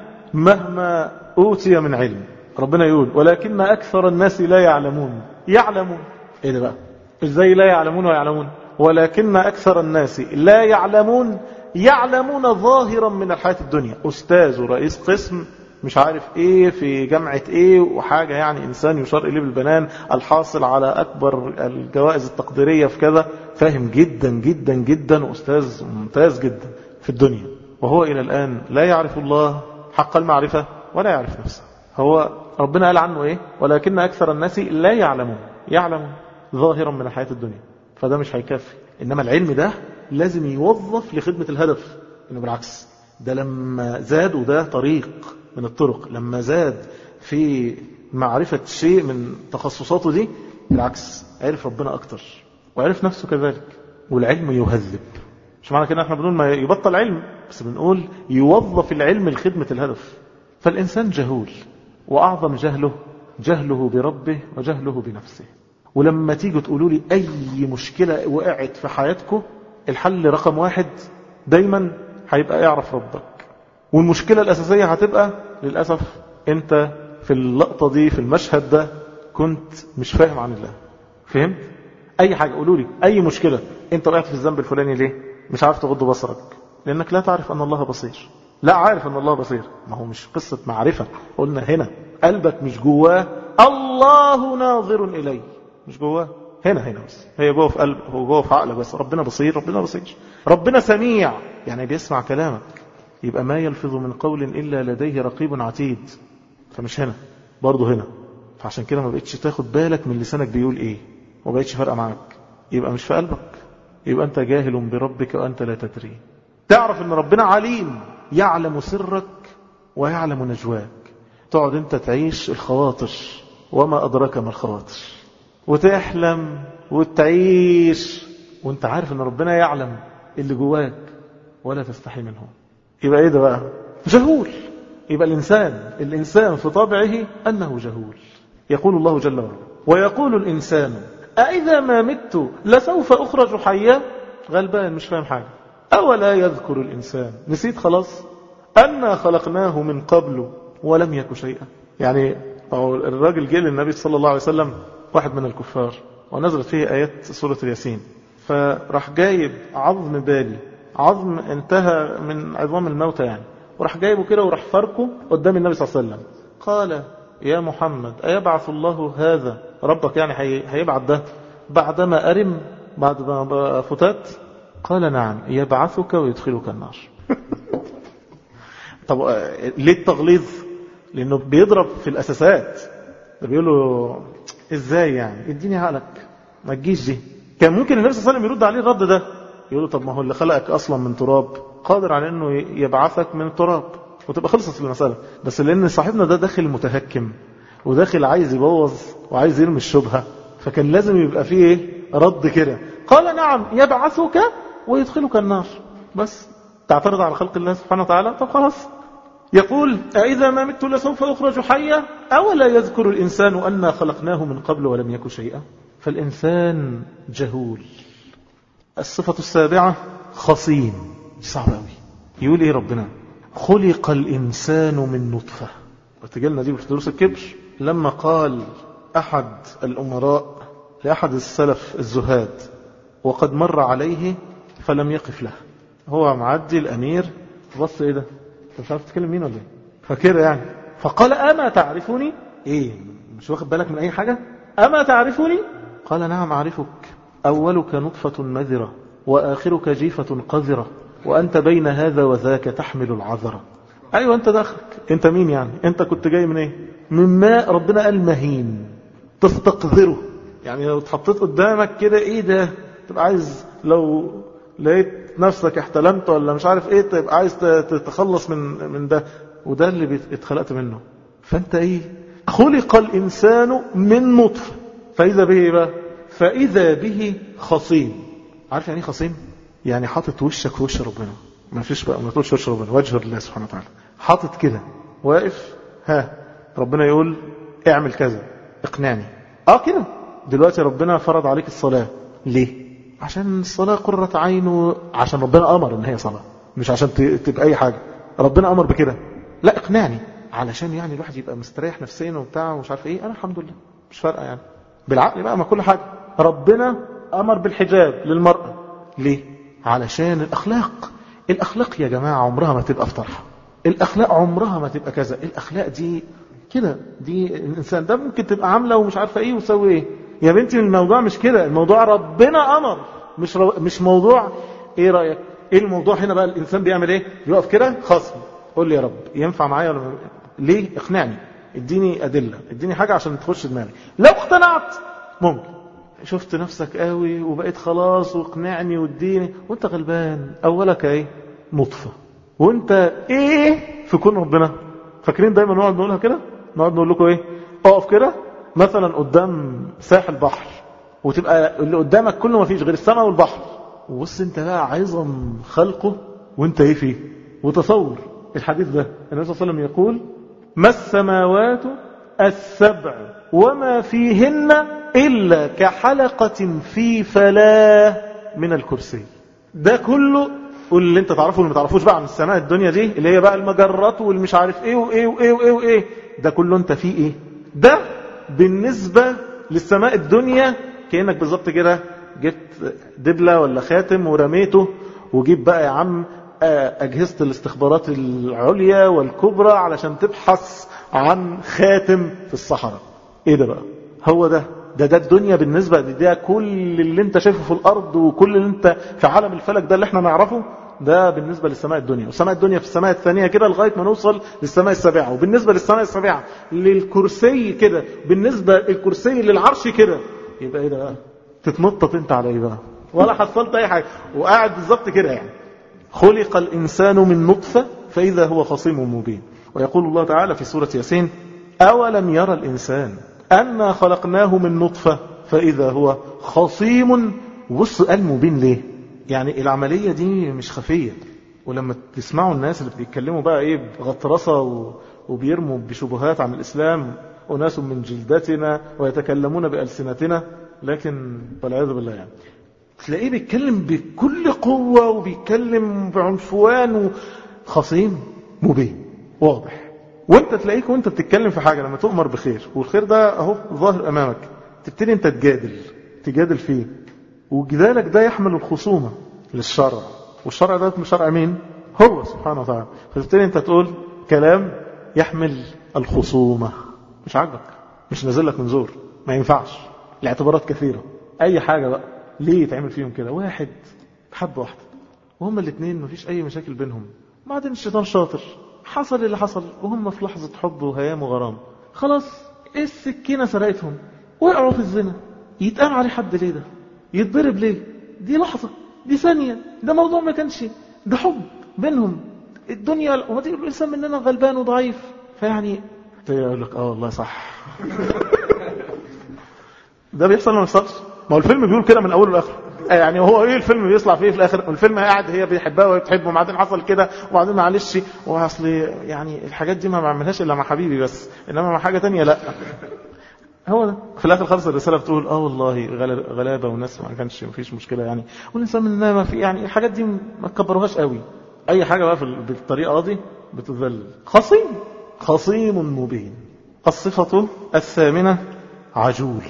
مهما أوتي من علم ربنا يقول ولكن أكثر الناس لا يعلمون يعلمون إيه ده بقى إزاي لا يعلمون ويعلمون ولكن أكثر الناس لا يعلمون يعلمون ظاهرا من الحياة الدنيا أستاذ ورئيس قسم مش عارف ايه في جامعة ايه وحاجة يعني انسان يشار اليه بالبنان الحاصل على اكبر الجوائز التقديرية في كذا فاهم جدا جدا جدا واستاذ ممتاز جدا في الدنيا وهو الى الان لا يعرف الله حق المعرفة ولا يعرف نفسه هو ربنا قال عنه ايه ولكن اكثر الناس لا يعلمون يعلمون ظاهرا من الحياة الدنيا فده مش هيكفي إنما العلم ده لازم يوظف لخدمة الهدف إنه بالعكس ده لما زاد وده طريق من الطرق لما زاد في معرفة شيء من تخصصاته دي بالعكس عرف ربنا أكتر وعرف نفسه كذلك والعلم يهذب مش معنى كده احنا بنقول ما يبطل علم بس بنقول يوظف العلم لخدمة الهدف فالإنسان جهول وأعظم جهله جهله بربه وجهله بنفسه ولما تيجوا تقولوا لي أي مشكلة وقعت في حياتكم الحل رقم واحد دايما هيبقى اعرف ربك والمشكلة الأساسية هتبقى للأسف أنت في اللقطة دي في المشهد ده كنت مش فاهم عن الله فهمت؟ أي حاجة قولوا لي أي مشكلة أنت وقعت في الذنب الفلاني ليه؟ مش عارف تغض بصرك لأنك لا تعرف أن الله بصير لا عارف أن الله بصير ما هو مش قصة معرفة قلنا هنا قلبك مش جواه الله ناظر إليه مش جواه هنا هنا بس هي جوه في قلب هو جوه في عقلك بس ربنا بصير ربنا بصير ربنا سميع يعني بيسمع كلامك يبقى ما يلفظ من قول إلا لديه رقيب عتيد فمش هنا برضه هنا فعشان كده ما بقتش تاخد بالك من لسانك بيقول ايه وما بقتش فارقه معاك يبقى مش في قلبك يبقى انت جاهل بربك وانت لا تدري تعرف ان ربنا عليم يعلم سرك ويعلم نجواك تقعد انت تعيش الخواطر وما ادراك ما الخواطر وتحلم وتعيش وانت عارف ان ربنا يعلم اللي جواك ولا تستحي منه يبقى ايه ده بقى جهول يبقى الإنسان الإنسان في طبعه أنه جهول يقول الله جل وعلا ويقول الإنسان أإذا ما مت لسوف أخرج حيا غلبان مش فاهم حاجة أولا يذكر الإنسان نسيت خلاص أنا خلقناه من قبل ولم يك شيئا يعني الراجل جه للنبي صلى الله عليه وسلم واحد من الكفار ونزلت فيه آيات سورة الياسين فراح جايب عظم بالي عظم انتهى من عظام الموتى يعني وراح جايبه كده وراح فركه قدام النبي صلى الله عليه وسلم قال يا محمد أيبعث الله هذا ربك يعني هيبعث ده بعدما أرم بعد ما فتات قال نعم يبعثك ويدخلك النار طب ليه التغليظ لأنه بيضرب في الأساسات ده بيقول له ازاي يعني اديني عقلك ما تجيش دي كان ممكن النبي صلى الله عليه وسلم يرد عليه الرد ده يقول له طب ما هو اللي خلقك أصلا من تراب قادر على أنه يبعثك من التراب وتبقى خلصت المسألة بس لأن صاحبنا ده داخل متهكم وداخل عايز يبوظ وعايز يرمي الشبهة فكان لازم يبقى فيه ايه رد كده قال نعم يبعثك ويدخلك النار بس تعترض على خلق الله سبحانه وتعالى طب خلاص يقول أإذا ما مت لسوف أخرج حيا أولا يذكر الإنسان أنا خلقناه من قبل ولم يكن شيئا فالإنسان جهول الصفة السابعة خصيم صعب أوي يقول إيه ربنا خلق الإنسان من نطفة وتجلنا دي في دروس الكبر لما قال أحد الأمراء لأحد السلف الزهاد وقد مر عليه فلم يقف له هو معدي الأمير بص إيه ده انت مش عارف تتكلم مين ولا ايه فكده يعني فقال أما تعرفني ايه مش واخد بالك من أي حاجة أما تعرفني قال نعم أعرفك أولك نطفة مذرة وآخرك جيفة قذرة وأنت بين هذا وذاك تحمل العذرة أيوة أنت داخلك أنت مين يعني أنت كنت جاي من إيه من ماء ربنا قال مهين تستقذره يعني لو اتحطيت قدامك كده إيه ده تبقى عايز لو لقيت نفسك احتلمت ولا مش عارف ايه تبقى عايز تتخلص من من ده وده اللي اتخلقت منه فانت ايه خلق الانسان من نطفه فاذا به ايه بقى فاذا به خصيم عارف يعني ايه خصيم يعني حاطط وشك في وش ربنا ما فيش بقى ما تقولش وش ربنا وجه الله سبحانه وتعالى حاطط كده واقف ها ربنا يقول اعمل كذا اقنعني اه كده دلوقتي ربنا فرض عليك الصلاه ليه عشان الصلاة قرة عين عشان ربنا أمر إن هي صلاة مش عشان تبقى أي حاجة ربنا أمر بكده لا اقنعني علشان يعني الواحد يبقى مستريح نفسيا وبتاع ومش عارف ايه انا الحمد لله مش فارقه يعني بالعقل بقى ما كل حاجه ربنا امر بالحجاب للمراه ليه علشان الاخلاق الاخلاق يا جماعه عمرها ما تبقى في طرحه الاخلاق عمرها ما تبقى كذا الاخلاق دي كده دي الانسان ده ممكن تبقى عامله ومش عارفه ايه وسوي ايه يا بنتي الموضوع مش كده الموضوع ربنا امر مش رو... مش موضوع ايه رايك ايه الموضوع هنا بقى الانسان بيعمل ايه يقف كده خصم قول لي يا رب ينفع معايا ولا ليه اقنعني اديني ادله اديني حاجه عشان تخش دماغي لو اقتنعت ممكن شفت نفسك قوي وبقيت خلاص واقنعني واديني وانت غلبان اولك ايه نطفه وانت ايه في كون ربنا فاكرين دايما نقعد نقولها كده نقعد نقول لكم ايه اقف كده مثلا قدام ساحل بحر وتبقى اللي قدامك كله ما فيش غير السماء والبحر وبص انت بقى عظم خلقه وانت ايه فيه وتصور الحديث ده النبي صلى الله عليه وسلم يقول ما السماوات السبع وما فيهن إلا كحلقة في فلاة من الكرسي ده كله قول اللي انت تعرفه واللي ما تعرفوش بقى عن السماء الدنيا دي اللي هي بقى المجرات والمش عارف ايه وايه وايه وايه وايه ده كله انت فيه ايه ده بالنسبة للسماء الدنيا كأنك بالظبط كده جبت دبلة ولا خاتم ورميته وجيب بقى يا عم أجهزة الاستخبارات العليا والكبرى علشان تبحث عن خاتم في الصحراء ايه ده بقى هو ده ده ده الدنيا بالنسبة ده كل اللي انت شايفه في الارض وكل اللي انت في عالم الفلك ده اللي احنا نعرفه ده بالنسبة للسماء الدنيا والسماء الدنيا في السماء الثانية كده لغاية ما نوصل للسماء السابعة وبالنسبة للسماء السابعة للكرسي كده بالنسبة الكرسي للعرش كده يبقى ايه ده بقى تتنطط انت على ايه بقى ولا حصلت اي حاجة وقاعد بالظبط كده يعني خلق الانسان من نطفة فاذا هو خصيم مبين ويقول الله تعالى في سورة ياسين اولم يرى الانسان انا خلقناه من نطفة فاذا هو خصيم بص قال مبين ليه يعني العملية دي مش خفية ولما تسمعوا الناس اللي بيتكلموا بقى ايه بغطرسة وبيرموا بشبهات عن الاسلام أناس من جلدتنا ويتكلمون بألسنتنا لكن والعياذ بالله يعني تلاقيه بيتكلم بكل قوة وبيتكلم بعنفوان خصيم مبين واضح وانت تلاقيك وانت بتتكلم في حاجة لما تؤمر بخير والخير ده اهو ظاهر امامك تبتدي انت تجادل تجادل فيه وجدالك ده يحمل الخصومة للشرع والشرع ده شرع مين هو سبحانه وتعالى فتبتدي انت تقول كلام يحمل الخصومة مش عاجبك مش نازل لك من زور ما ينفعش الاعتبارات كثيرة اي حاجة بقى ليه يتعمل فيهم كده واحد حب واحدة وهما الاثنين مفيش اي مشاكل بينهم بعدين الشيطان شاطر حصل اللي حصل وهم في لحظة حب وهيام وغرام خلاص السكينة سرقتهم وقعوا في الزنا يتقام عليه حد ليه ده يتضرب ليه دي لحظة دي ثانية ده موضوع ما كانش ده حب بينهم الدنيا وما تقول الإنسان مننا غلبان وضعيف فيعني يقول لك اه والله صح ده بيحصل ولا ما بيحصلش ما هو الفيلم بيقول كده من اوله لاخره يعني هو ايه الفيلم بيطلع فيه في الاخر الفيلم قاعد هي بيحبها وهي بتحبه وبعدين حصل كده وبعدين معلش واصل يعني الحاجات دي ما بعملهاش الا مع حبيبي بس انما مع حاجه تانية لا هو ده في الاخر خالص الرساله بتقول اه والله غلابه وناس ما كانش ما فيش مشكله يعني والانسان مننا ما في يعني الحاجات دي ما تكبروهاش قوي اي حاجه بقى بالطريقه دي بتذل خصيم خصيم مبين الصفه الثامنه عجول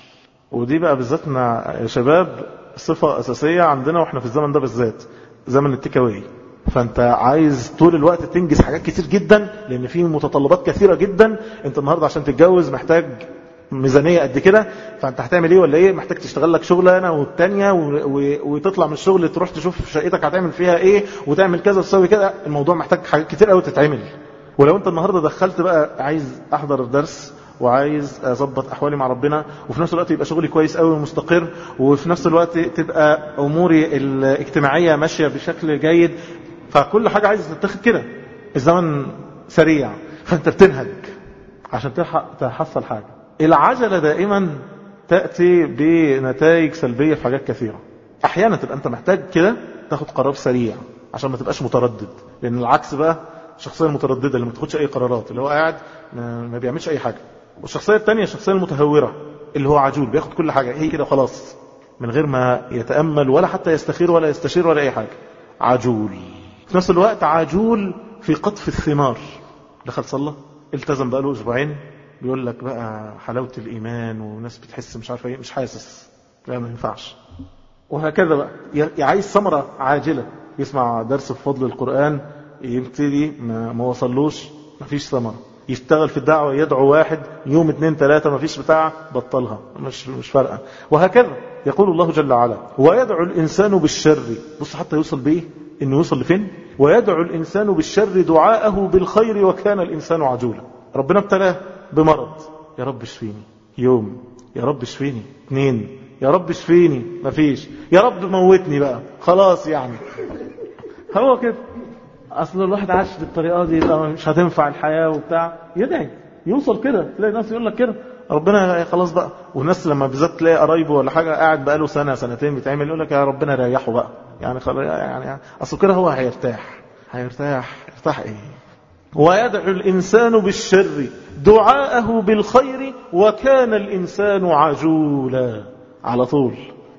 ودي بقى بالذات مع شباب صفة أساسية عندنا وإحنا في الزمن ده بالذات زمن التكاوي فأنت عايز طول الوقت تنجز حاجات كتير جدا لأن في متطلبات كثيرة جدا أنت النهاردة عشان تتجوز محتاج ميزانية قد كده فأنت هتعمل إيه ولا إيه محتاج تشتغل لك شغلانة والتانية وتطلع من الشغل تروح تشوف شقتك هتعمل فيها إيه وتعمل كذا وتسوي كده الموضوع محتاج حاجات كتير قوي تتعمل ولو أنت النهاردة دخلت بقى عايز أحضر الدرس وعايز اظبط احوالي مع ربنا وفي نفس الوقت يبقى شغلي كويس قوي ومستقر وفي نفس الوقت تبقى اموري الاجتماعيه ماشيه بشكل جيد فكل حاجه عايز تتخذ كده الزمن سريع فانت بتنهج عشان تلحق تحصل حاجه العجله دائما تاتي بنتائج سلبيه في حاجات كثيره احيانا تبقى انت محتاج كده تاخد قرار سريع عشان ما تبقاش متردد لان العكس بقى الشخصيه المتردده اللي ما تاخدش اي قرارات اللي هو قاعد ما بيعملش اي حاجه والشخصية الثانية الشخصية المتهورة اللي هو عجول بياخد كل حاجة هي كده خلاص من غير ما يتأمل ولا حتى يستخير ولا يستشير ولا أي حاجة عجول في نفس الوقت عجول في قطف الثمار دخل صلى التزم بقى له أسبوعين بيقول لك بقى حلاوة الإيمان وناس بتحس مش عارفة ايه مش حاسس لا ما ينفعش وهكذا بقى عايز ثمرة عاجلة يسمع درس في فضل القرآن يبتدي ما, ما وصلوش ما فيش ثمرة يشتغل في الدعوة يدعو واحد يوم اثنين ثلاثة ما فيش بتاع بطلها مش, مش فارقة وهكذا يقول الله جل وعلا ويدعو الإنسان بالشر بص حتى يوصل بإيه إنه يوصل لفين ويدعو الإنسان بالشر دعاءه بالخير وكان الإنسان عجولا ربنا ابتلاه بمرض يا رب اشفيني يوم يا رب اشفيني اثنين يا رب اشفيني مفيش يا رب موتني بقى خلاص يعني هو كده اصل الواحد عاش بالطريقه دي مش هتنفع الحياه وبتاع يدعي يوصل كده تلاقي ناس يقول لك كده ربنا خلاص بقى والناس لما بالذات تلاقي قرايبه ولا حاجه قاعد بقاله سنه سنتين بيتعمل يقول لك يا ربنا ريحه بقى يعني خلاص يعني اصل كده هو هيرتاح هيرتاح يرتاح ايه ويدعو الانسان بالشر دعاءه بالخير وكان الانسان عجولا على طول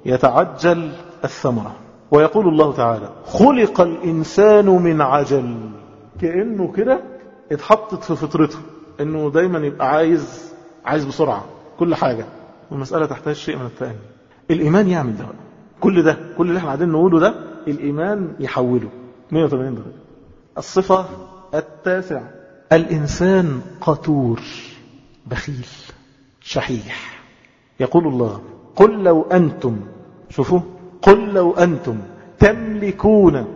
يتعجل الثمره ويقول الله تعالى خلق الإنسان من عجل كأنه كده اتحطت في فطرته انه دايما يبقى عايز عايز بسرعة كل حاجة والمسألة تحتاج شيء من التأني الإيمان يعمل ده بقى. كل ده كل اللي احنا قاعدين نقوله ده الإيمان يحوله 180 درجة الصفة التاسعة الإنسان قتور بخيل شحيح يقول الله قل لو أنتم شوفوا قل لو أنتم تملكون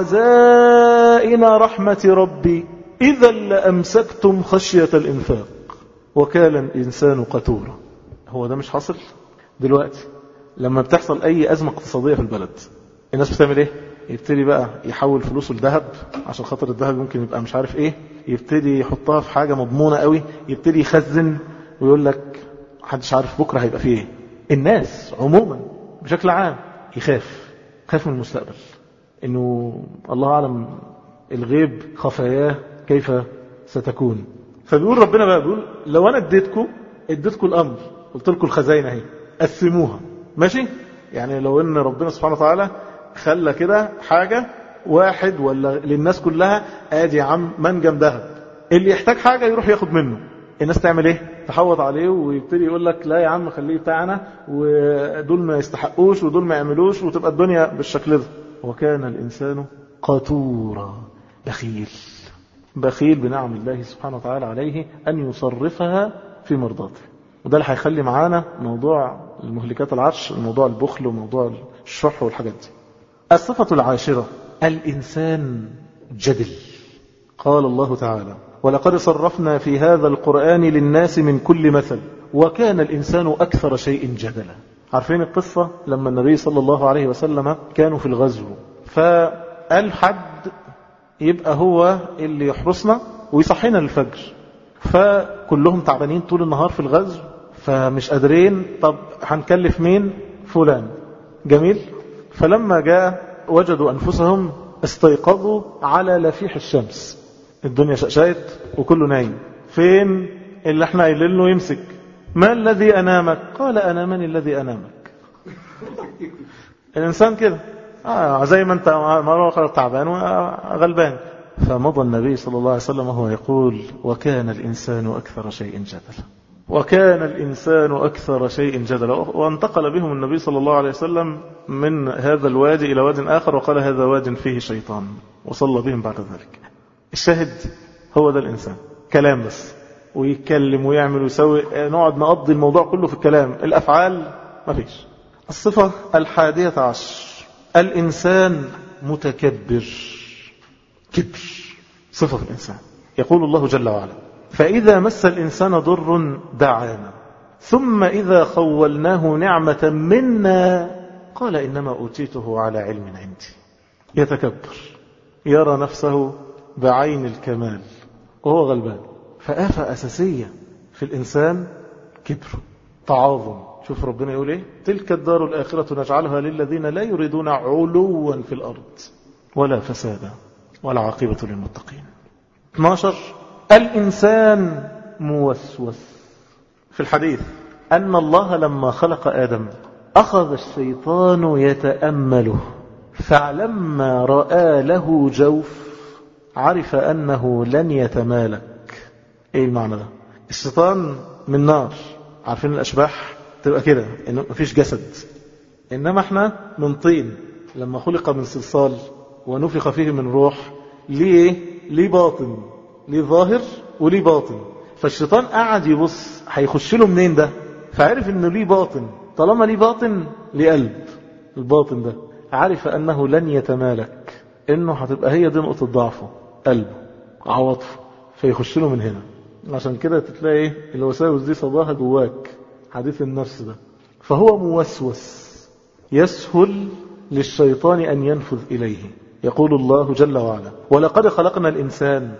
خزائن رحمة ربي إذا لأمسكتم خشية الإنفاق وكان الإنسان قتورا هو ده مش حاصل دلوقتي لما بتحصل أي أزمة اقتصادية في البلد الناس بتعمل إيه يبتدي بقى يحول فلوسه لذهب عشان خاطر الذهب ممكن يبقى مش عارف إيه يبتدي يحطها في حاجة مضمونة قوي يبتدي يخزن ويقول لك محدش عارف بكرة هيبقى فيه إيه الناس عموما بشكل عام يخاف خاف من المستقبل انه الله اعلم الغيب خفاياه كيف ستكون فبيقول ربنا بقى بيقول لو انا اديتكم اديتكم الامر قلت لكم الخزائن اهي قسموها ماشي يعني لو ان ربنا سبحانه وتعالى خلى كده حاجه واحد ولا للناس كلها ادي يا عم منجم ذهب اللي يحتاج حاجه يروح ياخد منه الناس تعمل ايه تحوط عليه ويبتدي يقول لك لا يا عم خليه بتاعنا ودول ما يستحقوش ودول ما يعملوش وتبقى الدنيا بالشكل ده وكان الإنسان قتورا بخيل بخيل بنعم الله سبحانه وتعالى عليه أن يصرفها في مرضاته وده اللي هيخلي معانا موضوع المهلكات العرش موضوع البخل وموضوع الشح والحاجات دي الصفة العاشرة الإنسان جدل قال الله تعالى ولقد صرفنا في هذا القرآن للناس من كل مثل وكان الإنسان أكثر شيء جدلا عارفين القصة لما النبي صلى الله عليه وسلم كانوا في الغزو فقال حد يبقى هو اللي يحرسنا ويصحينا للفجر فكلهم تعبانين طول النهار في الغزو فمش قادرين طب هنكلف مين فلان جميل فلما جاء وجدوا أنفسهم استيقظوا على لفيح الشمس الدنيا شقشقت وكله نايم فين اللي احنا قايلين له يمسك ما الذي أنامك قال أنا من الذي أنامك الإنسان كده آه زي ما أنت مرة تعبان وغلبان فمضى النبي صلى الله عليه وسلم وهو يقول وكان الإنسان أكثر شيء جدلا وكان الإنسان أكثر شيء جدلا وانتقل بهم النبي صلى الله عليه وسلم من هذا الوادي إلى واد آخر وقال هذا واد فيه شيطان وصلى بهم بعد ذلك الشاهد هو ده الإنسان كلام بس ويتكلم ويعمل ويسوي نقعد نقضي الموضوع كله في الكلام الأفعال ما فيش الصفة الحادية عشر الإنسان متكبر كبر صفة في الإنسان يقول الله جل وعلا فإذا مس الإنسان ضر دعانا ثم إذا خولناه نعمة منا قال إنما أوتيته على علم عندي يتكبر يرى نفسه بعين الكمال وهو غلبان فآفة أساسية في الإنسان كبر تعاظم شوف ربنا يقول إيه تلك الدار الآخرة نجعلها للذين لا يريدون علوا في الأرض ولا فسادا ولا عاقبة للمتقين 12 الإنسان موسوس في الحديث أن الله لما خلق آدم أخذ الشيطان يتأمله فلما رأى له جوف عرف أنه لن يتمالك إيه المعنى ده الشيطان من نار عارفين الأشباح تبقى كده إنه مفيش جسد إنما احنا من طين لما خلق من صلصال ونفخ فيه من روح ليه ليه باطن ليه ظاهر وليه باطن فالشيطان قعد يبص هيخش له منين ده فعرف انه ليه باطن طالما ليه باطن ليه قلب الباطن ده عرف انه لن يتمالك انه هتبقى هي دي نقطة ضعفه قلبه عواطفه فيخش له من هنا عشان كده تتلاقي ايه الوساوس دي صداها جواك حديث النفس ده فهو موسوس يسهل للشيطان ان ينفذ اليه يقول الله جل وعلا ولقد خلقنا الإنسان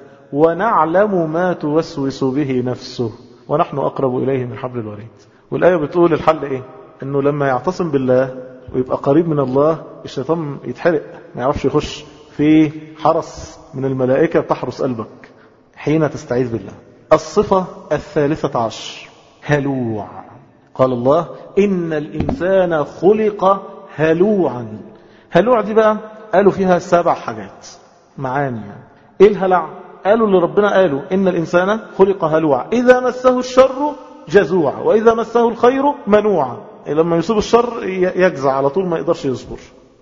ونعلم ما توسوس به نفسه ونحن أقرب إليه من حبل الوريد والآية بتقول الحل إيه أنه لما يعتصم بالله ويبقى قريب من الله الشيطان يتحرق ما يعرفش يخش في حرس من الملائكة تحرس قلبك حين تستعيذ بالله الصفة الثالثة عشر هلوع قال الله إن الإنسان خلق هلوعا هلوع دي بقى قالوا فيها سبع حاجات معاني يعني. ايه الهلع قالوا اللي ربنا قالوا ان الانسان خلق هلوعا اذا مسه الشر جزوعا واذا مسه الخير منوعا لما يصيب الشر يجزع على طول ما يقدرش يصبر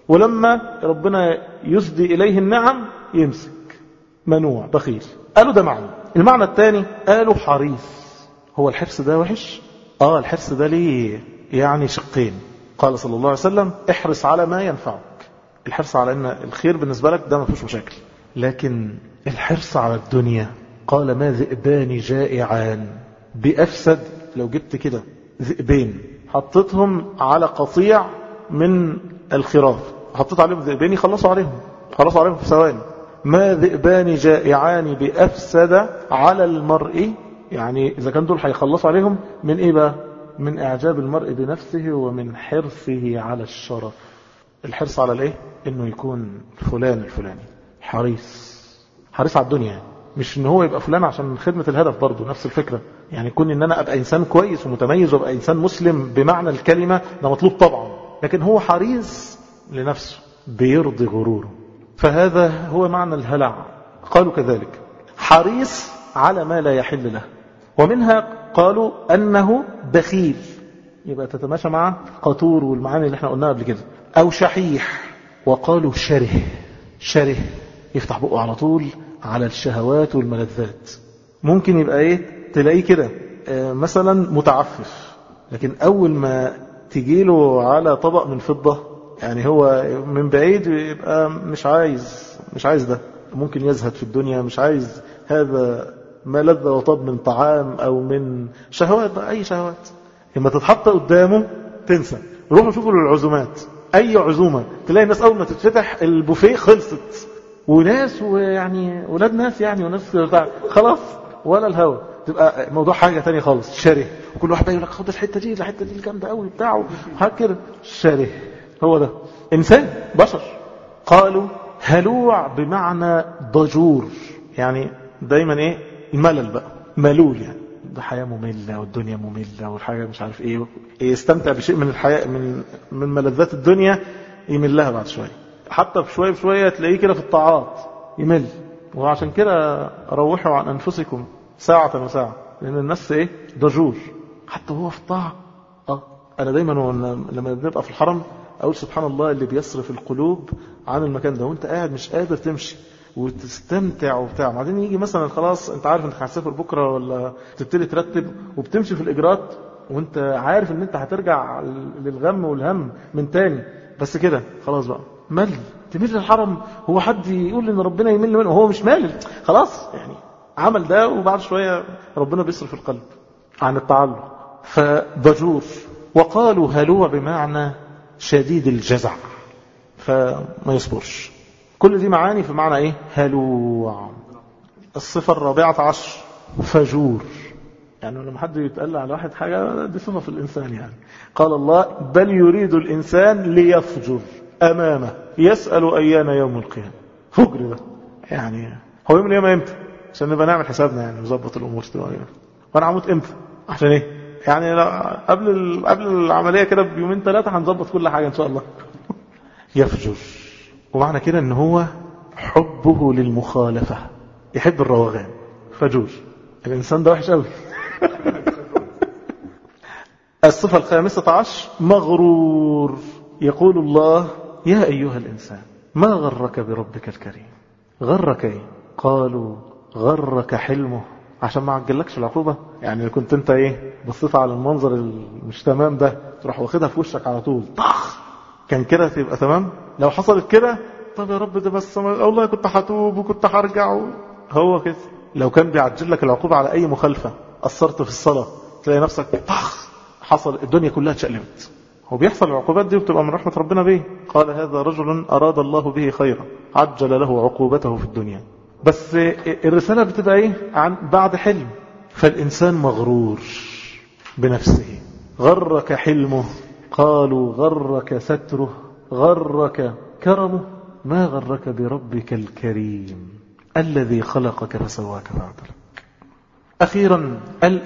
ولما ربنا يسدي اليه النعم يمسك منوع بخيل قالوا ده معنى المعنى الثاني قالوا حريص هو الحرص ده وحش اه الحرص ده ليه يعني شقين قال صلى الله عليه وسلم احرص على ما ينفعك الحرص على ان الخير بالنسبة لك ده ما فيش مشاكل لكن الحرص على الدنيا قال ما ذئبان جائعان بأفسد لو جبت كده ذئبين حطيتهم على قطيع من الخراف حطيت عليهم ذئبين يخلصوا عليهم خلصوا عليهم في ثواني ما ذئبان جائعان بأفسد على المرء يعني إذا كان دول هيخلصوا عليهم من إيه بقى من إعجاب المرء بنفسه ومن حرصه على الشرف الحرص على الايه انه يكون فلان الفلاني حريص حريص على الدنيا يعني. مش ان هو يبقى فلان عشان خدمة الهدف برضه نفس الفكرة يعني يكون ان انا ابقى انسان كويس ومتميز وابقى انسان مسلم بمعنى الكلمة ده مطلوب طبعا لكن هو حريص لنفسه بيرضي غروره فهذا هو معنى الهلع قالوا كذلك حريص على ما لا يحل له ومنها قالوا انه بخيل يبقى تتماشى مع قطور والمعاني اللي احنا قلناها قبل كده أو شحيح وقالوا شره شره يفتح بقه على طول على الشهوات والملذات ممكن يبقى ايه تلاقيه كده اه مثلا متعفف لكن أول ما تجيله على طبق من فضة يعني هو من بعيد يبقى مش عايز مش عايز ده ممكن يزهد في الدنيا مش عايز هذا ما لذ وطاب من طعام أو من شهوات أي شهوات لما تتحط قدامه تنسى روحوا شوفوا العزومات اي عزومة تلاقي الناس اول ما تتفتح البوفيه خلصت وناس ويعني ولاد ناس يعني وناس بتاع خلاص ولا الهوا تبقى موضوع حاجة تانية خالص شره وكل واحد يقول لك خد الحتة دي الحتة دي الجامدة قوي بتاعه هكذا شره هو ده إنسان بشر قالوا هلوع بمعنى ضجور يعني دايما ايه الملل بقى ملول يعني ده حياة مملة والدنيا مملة والحاجة مش عارف ايه يستمتع بشيء من الحياة من من ملذات الدنيا يملها بعد شوية حتى بشوية بشوية تلاقيه كده في الطاعات يمل وعشان كده روحوا عن أنفسكم ساعة وساعة لأن الناس ايه ضجور حتى هو في الطاعة اه أنا دايما لما بنبقى في الحرم أقول سبحان الله اللي بيصرف القلوب عن المكان ده وانت قاعد مش قادر تمشي وتستمتع وبتاع بعدين يجي مثلا خلاص انت عارف انك هتسافر بكره ولا تبتدي ترتب وبتمشي في الاجراءات وانت عارف ان انت هترجع للغم والهم من تاني بس كده خلاص بقى مل تمل الحرم هو حد يقول ان ربنا يمل منه هو مش مال خلاص يعني عمل ده وبعد شويه ربنا بيصرف القلب عن التعلق فضجور وقالوا هلوع بمعنى شديد الجزع فما يصبرش كل دي معاني في معنى ايه هلوع الصفة الرابعة عشر فجور يعني لما حد يتقال على واحد حاجة دي صفة في الإنسان يعني قال الله بل يريد الإنسان ليفجر أمامه يسأل أيان يوم القيامة فجر ده يعني هو يوم القيامة امتى عشان نبقى نعمل حسابنا يعني نظبط الأمور وانا هموت امتى عشان ايه يعني قبل قبل العملية كده بيومين ثلاثة هنظبط كل حاجة إن شاء الله يفجر ومعنى كده ان هو حبه للمخالفة يحب الروغان فجور الإنسان ده وحش قوي الصفة الخامسة عشر مغرور يقول الله يا أيها الإنسان ما غرك بربك الكريم غرك ايه قالوا غرك حلمه عشان ما عجلكش العقوبة يعني كنت انت ايه بصيت على المنظر مش تمام ده تروح واخدها في وشك على طول طخ كان كده تبقى تمام لو حصلت كده طب يا رب ده بس والله كنت هتوب وكنت هرجع هو كده لو كان بيعجل لك العقوبة على أي مخالفة أثرت في الصلاة تلاقي نفسك طخ حصل الدنيا كلها اتشقلبت هو بيحصل العقوبات دي وبتبقى من رحمة ربنا به قال هذا رجل أراد الله به خيرا عجل له عقوبته في الدنيا بس الرسالة بتبقى ايه عن بعد حلم فالإنسان مغرور بنفسه غرك حلمه قالوا غرك ستره غرك كرمه ما غرك بربك الكريم الذي خلقك فسواك فعدلك أخيرا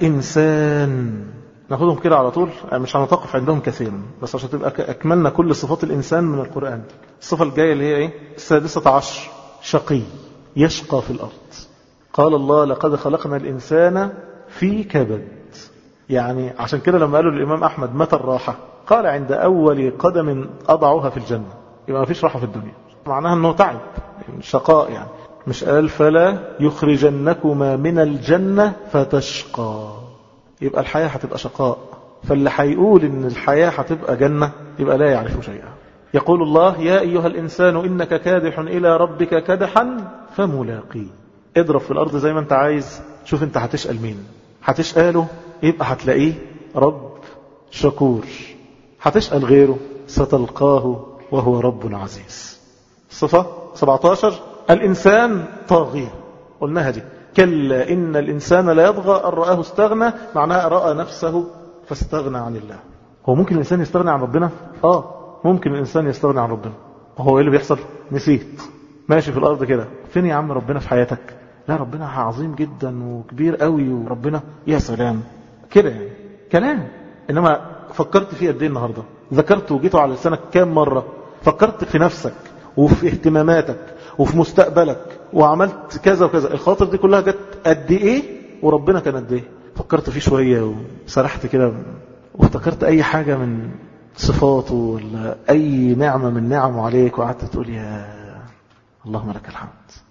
الإنسان ناخدهم كده على طول مش هنتوقف عندهم كثيرا بس عشان تبقى أكملنا كل صفات الإنسان من القرآن الصفة الجاية اللي هي إيه السادسة عشر شقي يشقى في الأرض قال الله لقد خلقنا الإنسان في كبد يعني عشان كده لما قالوا للإمام أحمد متى الراحة قال عند أول قدم أضعها في الجنة يبقى ما فيش راحة في الدنيا معناها أنه تعب شقاء يعني مش قال فلا يخرجنكما من الجنة فتشقى يبقى الحياة هتبقى شقاء فاللي هيقول ان الحياة هتبقى جنة يبقى لا يعرف شيئا يقول الله يا أيها الإنسان إنك كادح إلى ربك كدحا فملاقيه اضرب في الأرض زي ما انت عايز شوف انت هتشقل مين هتشقاله يبقى هتلاقيه رب شكور هتشقل غيره ستلقاه وهو رب عزيز صفة 17 الإنسان طاغية قلناها دي كلا إن الإنسان لا يطغى أن رآه استغنى معناها رأى نفسه فاستغنى عن الله هو ممكن الإنسان يستغنى عن ربنا آه ممكن الإنسان يستغنى عن ربنا وهو إيه اللي بيحصل نسيت ماشي في الأرض كده فين يا عم ربنا في حياتك لا ربنا عظيم جدا وكبير قوي وربنا يا سلام كده يعني كلام إنما فكرت فيه قد ايه النهاردة ذكرت وجيته على لسانك كام مرة فكرت في نفسك وفي اهتماماتك وفي مستقبلك وعملت كذا وكذا الخاطر دي كلها جت قد ايه وربنا كان قد ايه فكرت فيه شوية وسرحت كده وافتكرت اي حاجة من صفاته ولا اي نعمة من نعمه عليك وقعدت تقول يا اللهم لك الحمد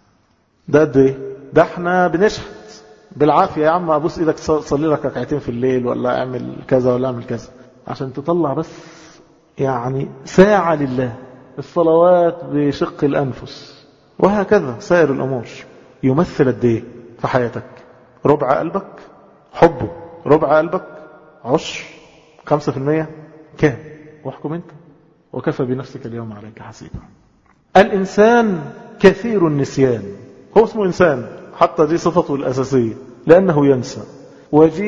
ده قد ايه ده احنا بنشحت بالعافية يا عم ابوس ايدك صلي لك ركعتين في الليل ولا اعمل كذا ولا اعمل كذا عشان تطلع بس يعني ساعة لله الصلوات بشق الأنفس وهكذا سائر الأمور يمثل قد ايه في حياتك ربع قلبك حبه ربع قلبك عشر خمسة في المية كام واحكم انت وكفى بنفسك اليوم عليك حسيبا الإنسان كثير النسيان هو اسمه إنسان حتى دي صفته الأساسية لأنه ينسى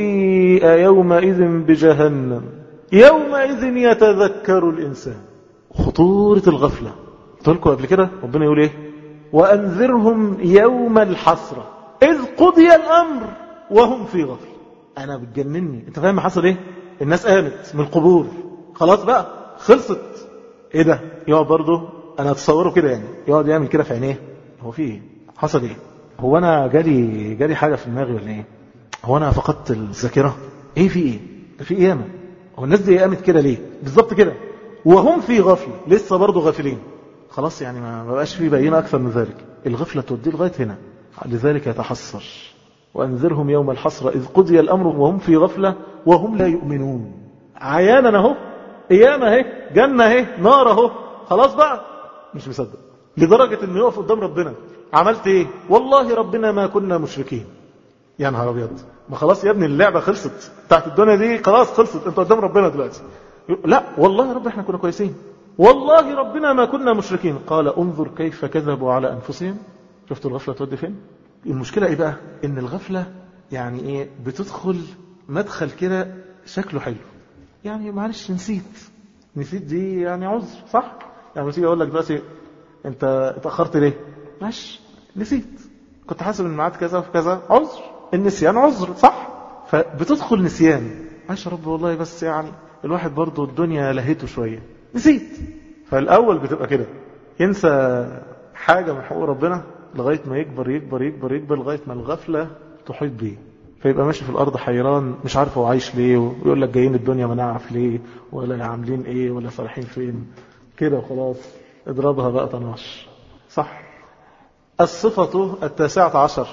وجيء يومئذ بجهنم يومئذ يتذكر الإنسان خطورة الغفلة قلت لكم قبل كده ربنا يقول ايه وأنذرهم يوم الحسرة إذ قضي الأمر وهم في غفلة أنا بتجنني أنت فاهم حصل إيه الناس قامت من القبور خلاص بقى خلصت إيه ده يقعد برضه أنا أتصوره كده يعني يقعد يعمل كده في عينيه هو في إيه حصل إيه هو أنا جالي جالي حاجة في دماغي ولا إيه هو أنا فقدت الذاكرة إيه في إيه ده في قيامة هو الناس دي قامت كده ليه بالظبط كده وهم في غفلة لسه برضه غافلين خلاص يعني ما بقاش في بينة أكثر من ذلك الغفلة توديه لغاية هنا لذلك يتحسر وأنذرهم يوم الحسرة إذ قضي الأمر وهم في غفلة وهم لا يؤمنون عيانا اهو قيامة اهي جنة اهي نار اهو خلاص بقى مش مصدق لدرجة انه يقف قدام ربنا عملت ايه والله ربنا ما كنا مشركين يا نهار ابيض ما خلاص يا ابني اللعبة خلصت بتاعت الدنيا دي خلاص خلصت انت قدام ربنا دلوقتي لا والله يا رب احنا كنا كويسين والله ربنا ما كنا مشركين قال انظر كيف كذبوا على انفسهم شفتوا الغفلة تودي فين المشكلة ايه بقى ان الغفلة يعني ايه بتدخل مدخل كده شكله حلو يعني معلش نسيت نسيت دي يعني عذر صح يعني تيجي اقول لك دلوقتي انت اتاخرت ليه ماشي نسيت كنت حاسب ان الميعاد كذا في كذا عذر النسيان عذر صح فبتدخل نسيان معلش يا رب والله بس يعني الواحد برضه الدنيا لهيته شويه نسيت فالاول بتبقى كده ينسى حاجه من حقوق ربنا لغايه ما يكبر يكبر يكبر يكبر لغايه ما الغفله تحيط بيه فيبقى ماشي في الأرض حيران مش عارف هو عايش ليه ويقول لك جايين الدنيا ما نعرف ليه ولا عاملين ايه ولا صالحين فين كده وخلاص اضربها بقى طناش صح الصفة التاسعة عشر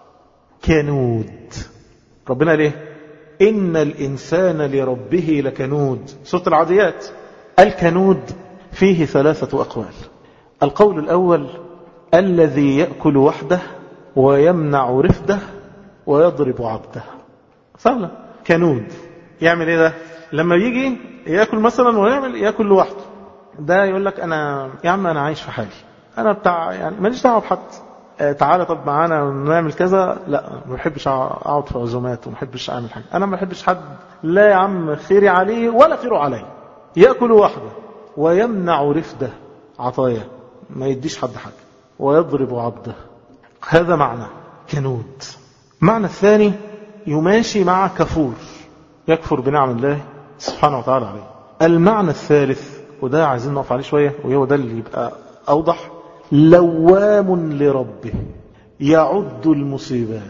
كنود ربنا ليه إن الإنسان لربه لكنود سورة العاديات الكنود فيه ثلاثة أقوال القول الأول الذي يأكل وحده ويمنع رفده ويضرب عبده سهلة كنود يعمل ايه ده لما يجي ياكل مثلا ويعمل ياكل لوحده ده يقول لك انا يا عم انا عايش في حالي انا بتاع يعني ماليش دعوه بحد آه تعالى طب معانا نعمل كذا لا ما بحبش اقعد في عزومات وما بحبش اعمل حاجه انا ما بحبش حد لا يا عم خيري عليه ولا خيره علي ياكل وحده ويمنع رفده عطايا ما يديش حد حاجه ويضرب عبده هذا معنى كنود معنى الثاني يماشي مع كفور يكفر بنعم الله سبحانه وتعالى عليه المعنى الثالث وده عايزين نقف عليه شوية وهو ده اللي يبقى أوضح لوام لربه يعد المصيبات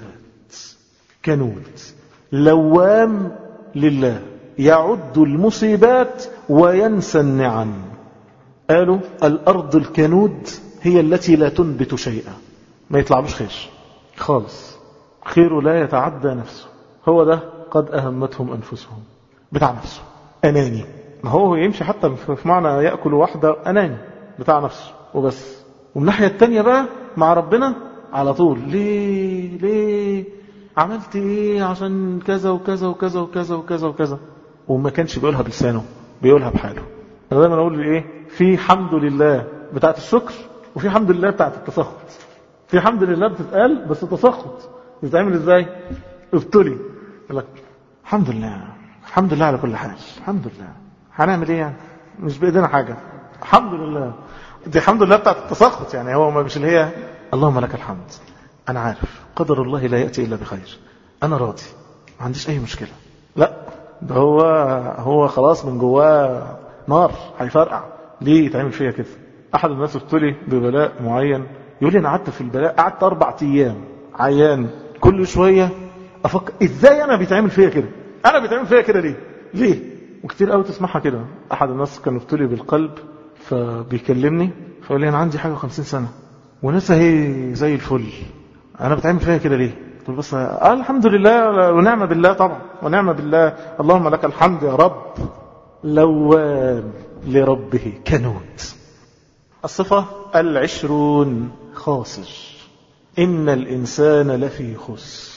كنود لوام لله يعد المصيبات وينسى النعم قالوا الأرض الكنود هي التي لا تنبت شيئا ما يطلعلوش خير خالص خيره لا يتعدى نفسه هو ده قد أهمتهم أنفسهم بتاع نفسه أناني ما هو يمشي حتى في معنى يأكل واحدة أناني بتاع نفسه وبس والناحية التانية بقى مع ربنا على طول ليه ليه عملت ايه عشان كذا وكذا وكذا وكذا وكذا وكذا وما كانش بيقولها بلسانه بيقولها بحاله انا دايما اقول ايه في حمد لله بتاعت الشكر وفي حمد لله بتاعت التسخط في حمد لله بتتقال بس تسخط بتتعمل ازاي ابتلي يقول لك الحمد لله الحمد لله على كل حال الحمد لله هنعمل ايه يعني مش بايدينا حاجه الحمد لله دي الحمد لله بتاعت التسخط يعني هو مش اللي هي اللهم لك الحمد انا عارف قدر الله لا ياتي الا بخير انا راضي ما عنديش اي مشكله لا ده هو هو خلاص من جواه نار هيفرقع ليه يتعمل فيا كده احد الناس ابتلي ببلاء معين يقول لي انا قعدت في البلاء قعدت اربع ايام عيان كل شويه افكر ازاي انا بيتعمل فيا كده انا بيتعمل فيا كده ليه ليه وكتير قوي تسمعها كده احد الناس كان ابتلي بالقلب فبيكلمني فيقول لي انا عندي حاجه 50 سنه وناس اهي زي الفل انا بتعمل فيها كده ليه قلت بس آه الحمد لله ونعم بالله طبعا ونعم بالله اللهم لك الحمد يا رب لوام لربه كنود الصفة العشرون خاسر إن الإنسان لفي خسر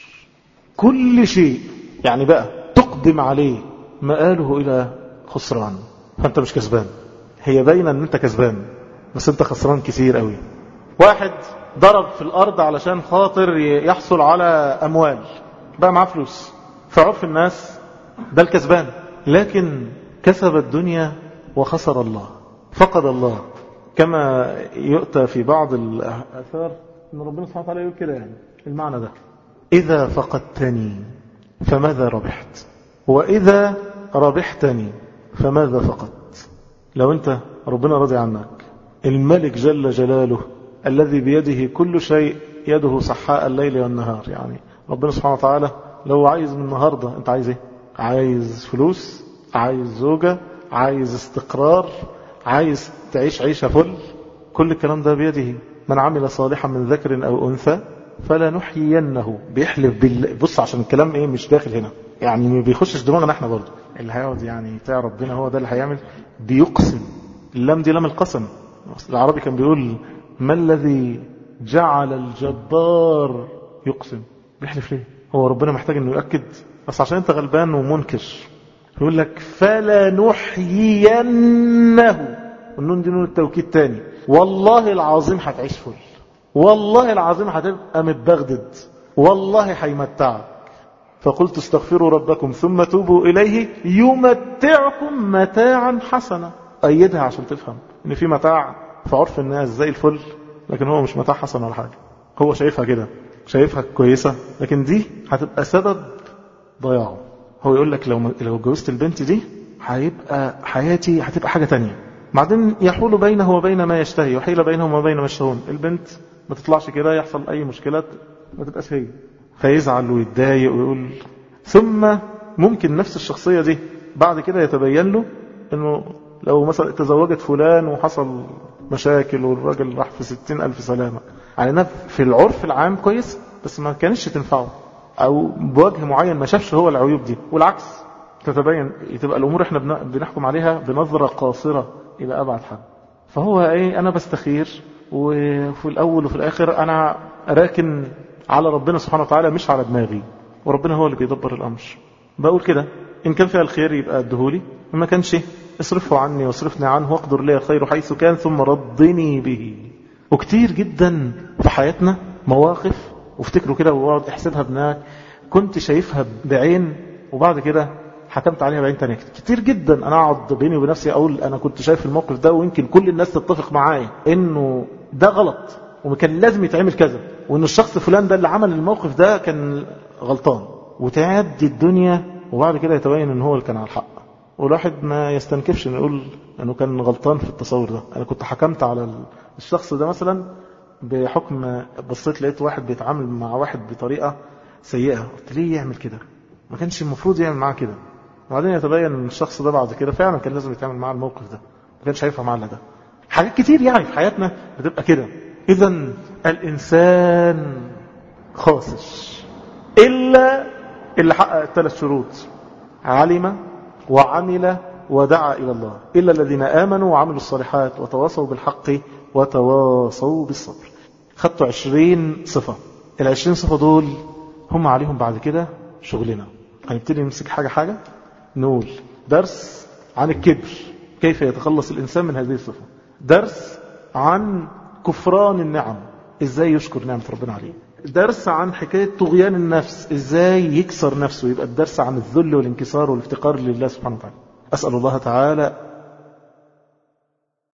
كل شيء يعني بقى تقدم عليه مآله إلى خسران فأنت مش كسبان هي باينة أن أنت كسبان بس أنت خسران كثير قوي واحد ضرب في الأرض علشان خاطر يحصل على أموال بقى معاه فلوس فعرف الناس ده الكسبان لكن كسب الدنيا وخسر الله فقد الله كما يؤتى في بعض الآثار أن ربنا سبحانه وتعالى يقول كده يعني المعنى ده إذا فقدتني فماذا ربحت وإذا ربحتني فماذا فقدت لو أنت ربنا راضي عنك الملك جل جلاله الذي بيده كل شيء يده صحاء الليل والنهار يعني ربنا سبحانه وتعالى لو عايز من النهاردة انت عايز ايه عايز فلوس عايز زوجة عايز استقرار عايز تعيش عيشة فل كل الكلام ده بيده من عمل صالحا من ذكر أو أنثى فلا نحيينه بيحلف بال بص عشان الكلام ايه مش داخل هنا يعني ما بيخشش دماغنا احنا برضه اللي هيقعد يعني بتاع ربنا هو ده اللي هيعمل بيقسم اللام دي لام القسم العربي كان بيقول ما الذي جعل الجبار يقسم بيحلف ليه هو ربنا محتاج انه يؤكد بس عشان انت غلبان ومنكر يقول لك فلا نحيينه والنون دي نون التوكيد تاني والله العظيم هتعيش فل والله العظيم هتبقى متبغدد والله هيمتعك فقلت استغفروا ربكم ثم توبوا إليه يمتعكم متاعا حسنا أيدها عشان تفهم إن في متاع في عرف الناس زي الفل لكن هو مش متاع حسن ولا حاجة هو شايفها كده شايفها كويسة لكن دي هتبقى سبب ضياعه هو يقول لك لو لو اتجوزت البنت دي هيبقى حياتي هتبقى حاجة تانية بعدين يحول بينه وبين ما يشتهي وحيل بينهم وبين ما يشتهون البنت ما تطلعش كده يحصل أي مشكلة ما تبقاش هي فيزعل ويتضايق ويقول ثم ممكن نفس الشخصية دي بعد كده يتبين له انه لو مثلا تزوجت فلان وحصل مشاكل والراجل راح في ستين ألف سلامة على انها في العرف العام كويس بس ما كانش تنفعه او بوجه معين ما شافش هو العيوب دي والعكس تتبين تبقى الامور احنا بنحكم عليها بنظرة قاصرة الى ابعد حد فهو ايه انا بستخير وفي الاول وفي الاخر انا راكن على ربنا سبحانه وتعالى مش على دماغي وربنا هو اللي بيدبر الامر بقول كده ان كان فيها الخير يبقى ادهولي ما كانش اصرفه عني واصرفني عنه واقدر لي الخير حيث كان ثم ردني به وكتير جدا في حياتنا مواقف وافتكروا كده واقعد احسبها بناك كنت شايفها بعين وبعد كده حكمت عليها بعين تانية كتير جدا انا اقعد بيني وبين نفسي اقول انا كنت شايف الموقف ده ويمكن كل الناس تتفق معايا انه ده غلط وكان لازم يتعمل كذا وان الشخص فلان ده اللي عمل الموقف ده كان غلطان وتعدي الدنيا وبعد كده يتبين ان هو اللي كان على الحق والواحد ما يستنكفش انه يقول انه كان غلطان في التصور ده انا كنت حكمت على الشخص ده مثلا بحكم بصيت لقيت واحد بيتعامل مع واحد بطريقة سيئة قلت ليه يعمل كده ما كانش المفروض يعمل معاه كده وبعدين يتبين ان الشخص ده بعد كده فعلا كان لازم يتعامل معاه الموقف ده ما كانش هينفع معاه ده حاجات كتير يعني في حياتنا بتبقى كده اذا الانسان خاسر الا اللي حقق الثلاث شروط علم وعمل ودعا إلى الله إلا الذين آمنوا وعملوا الصالحات وتواصوا بالحق وتواصوا بالصبر خدتوا عشرين صفة العشرين صفة دول هم عليهم بعد كده شغلنا هنبتدي نمسك حاجة حاجة نقول درس عن الكبر كيف يتخلص الإنسان من هذه الصفة درس عن كفران النعم ازاي يشكر نعمة ربنا عليه درس عن حكاية طغيان النفس ازاي يكسر نفسه يبقى الدرس عن الذل والانكسار والافتقار لله سبحانه وتعالى أسأل الله تعالى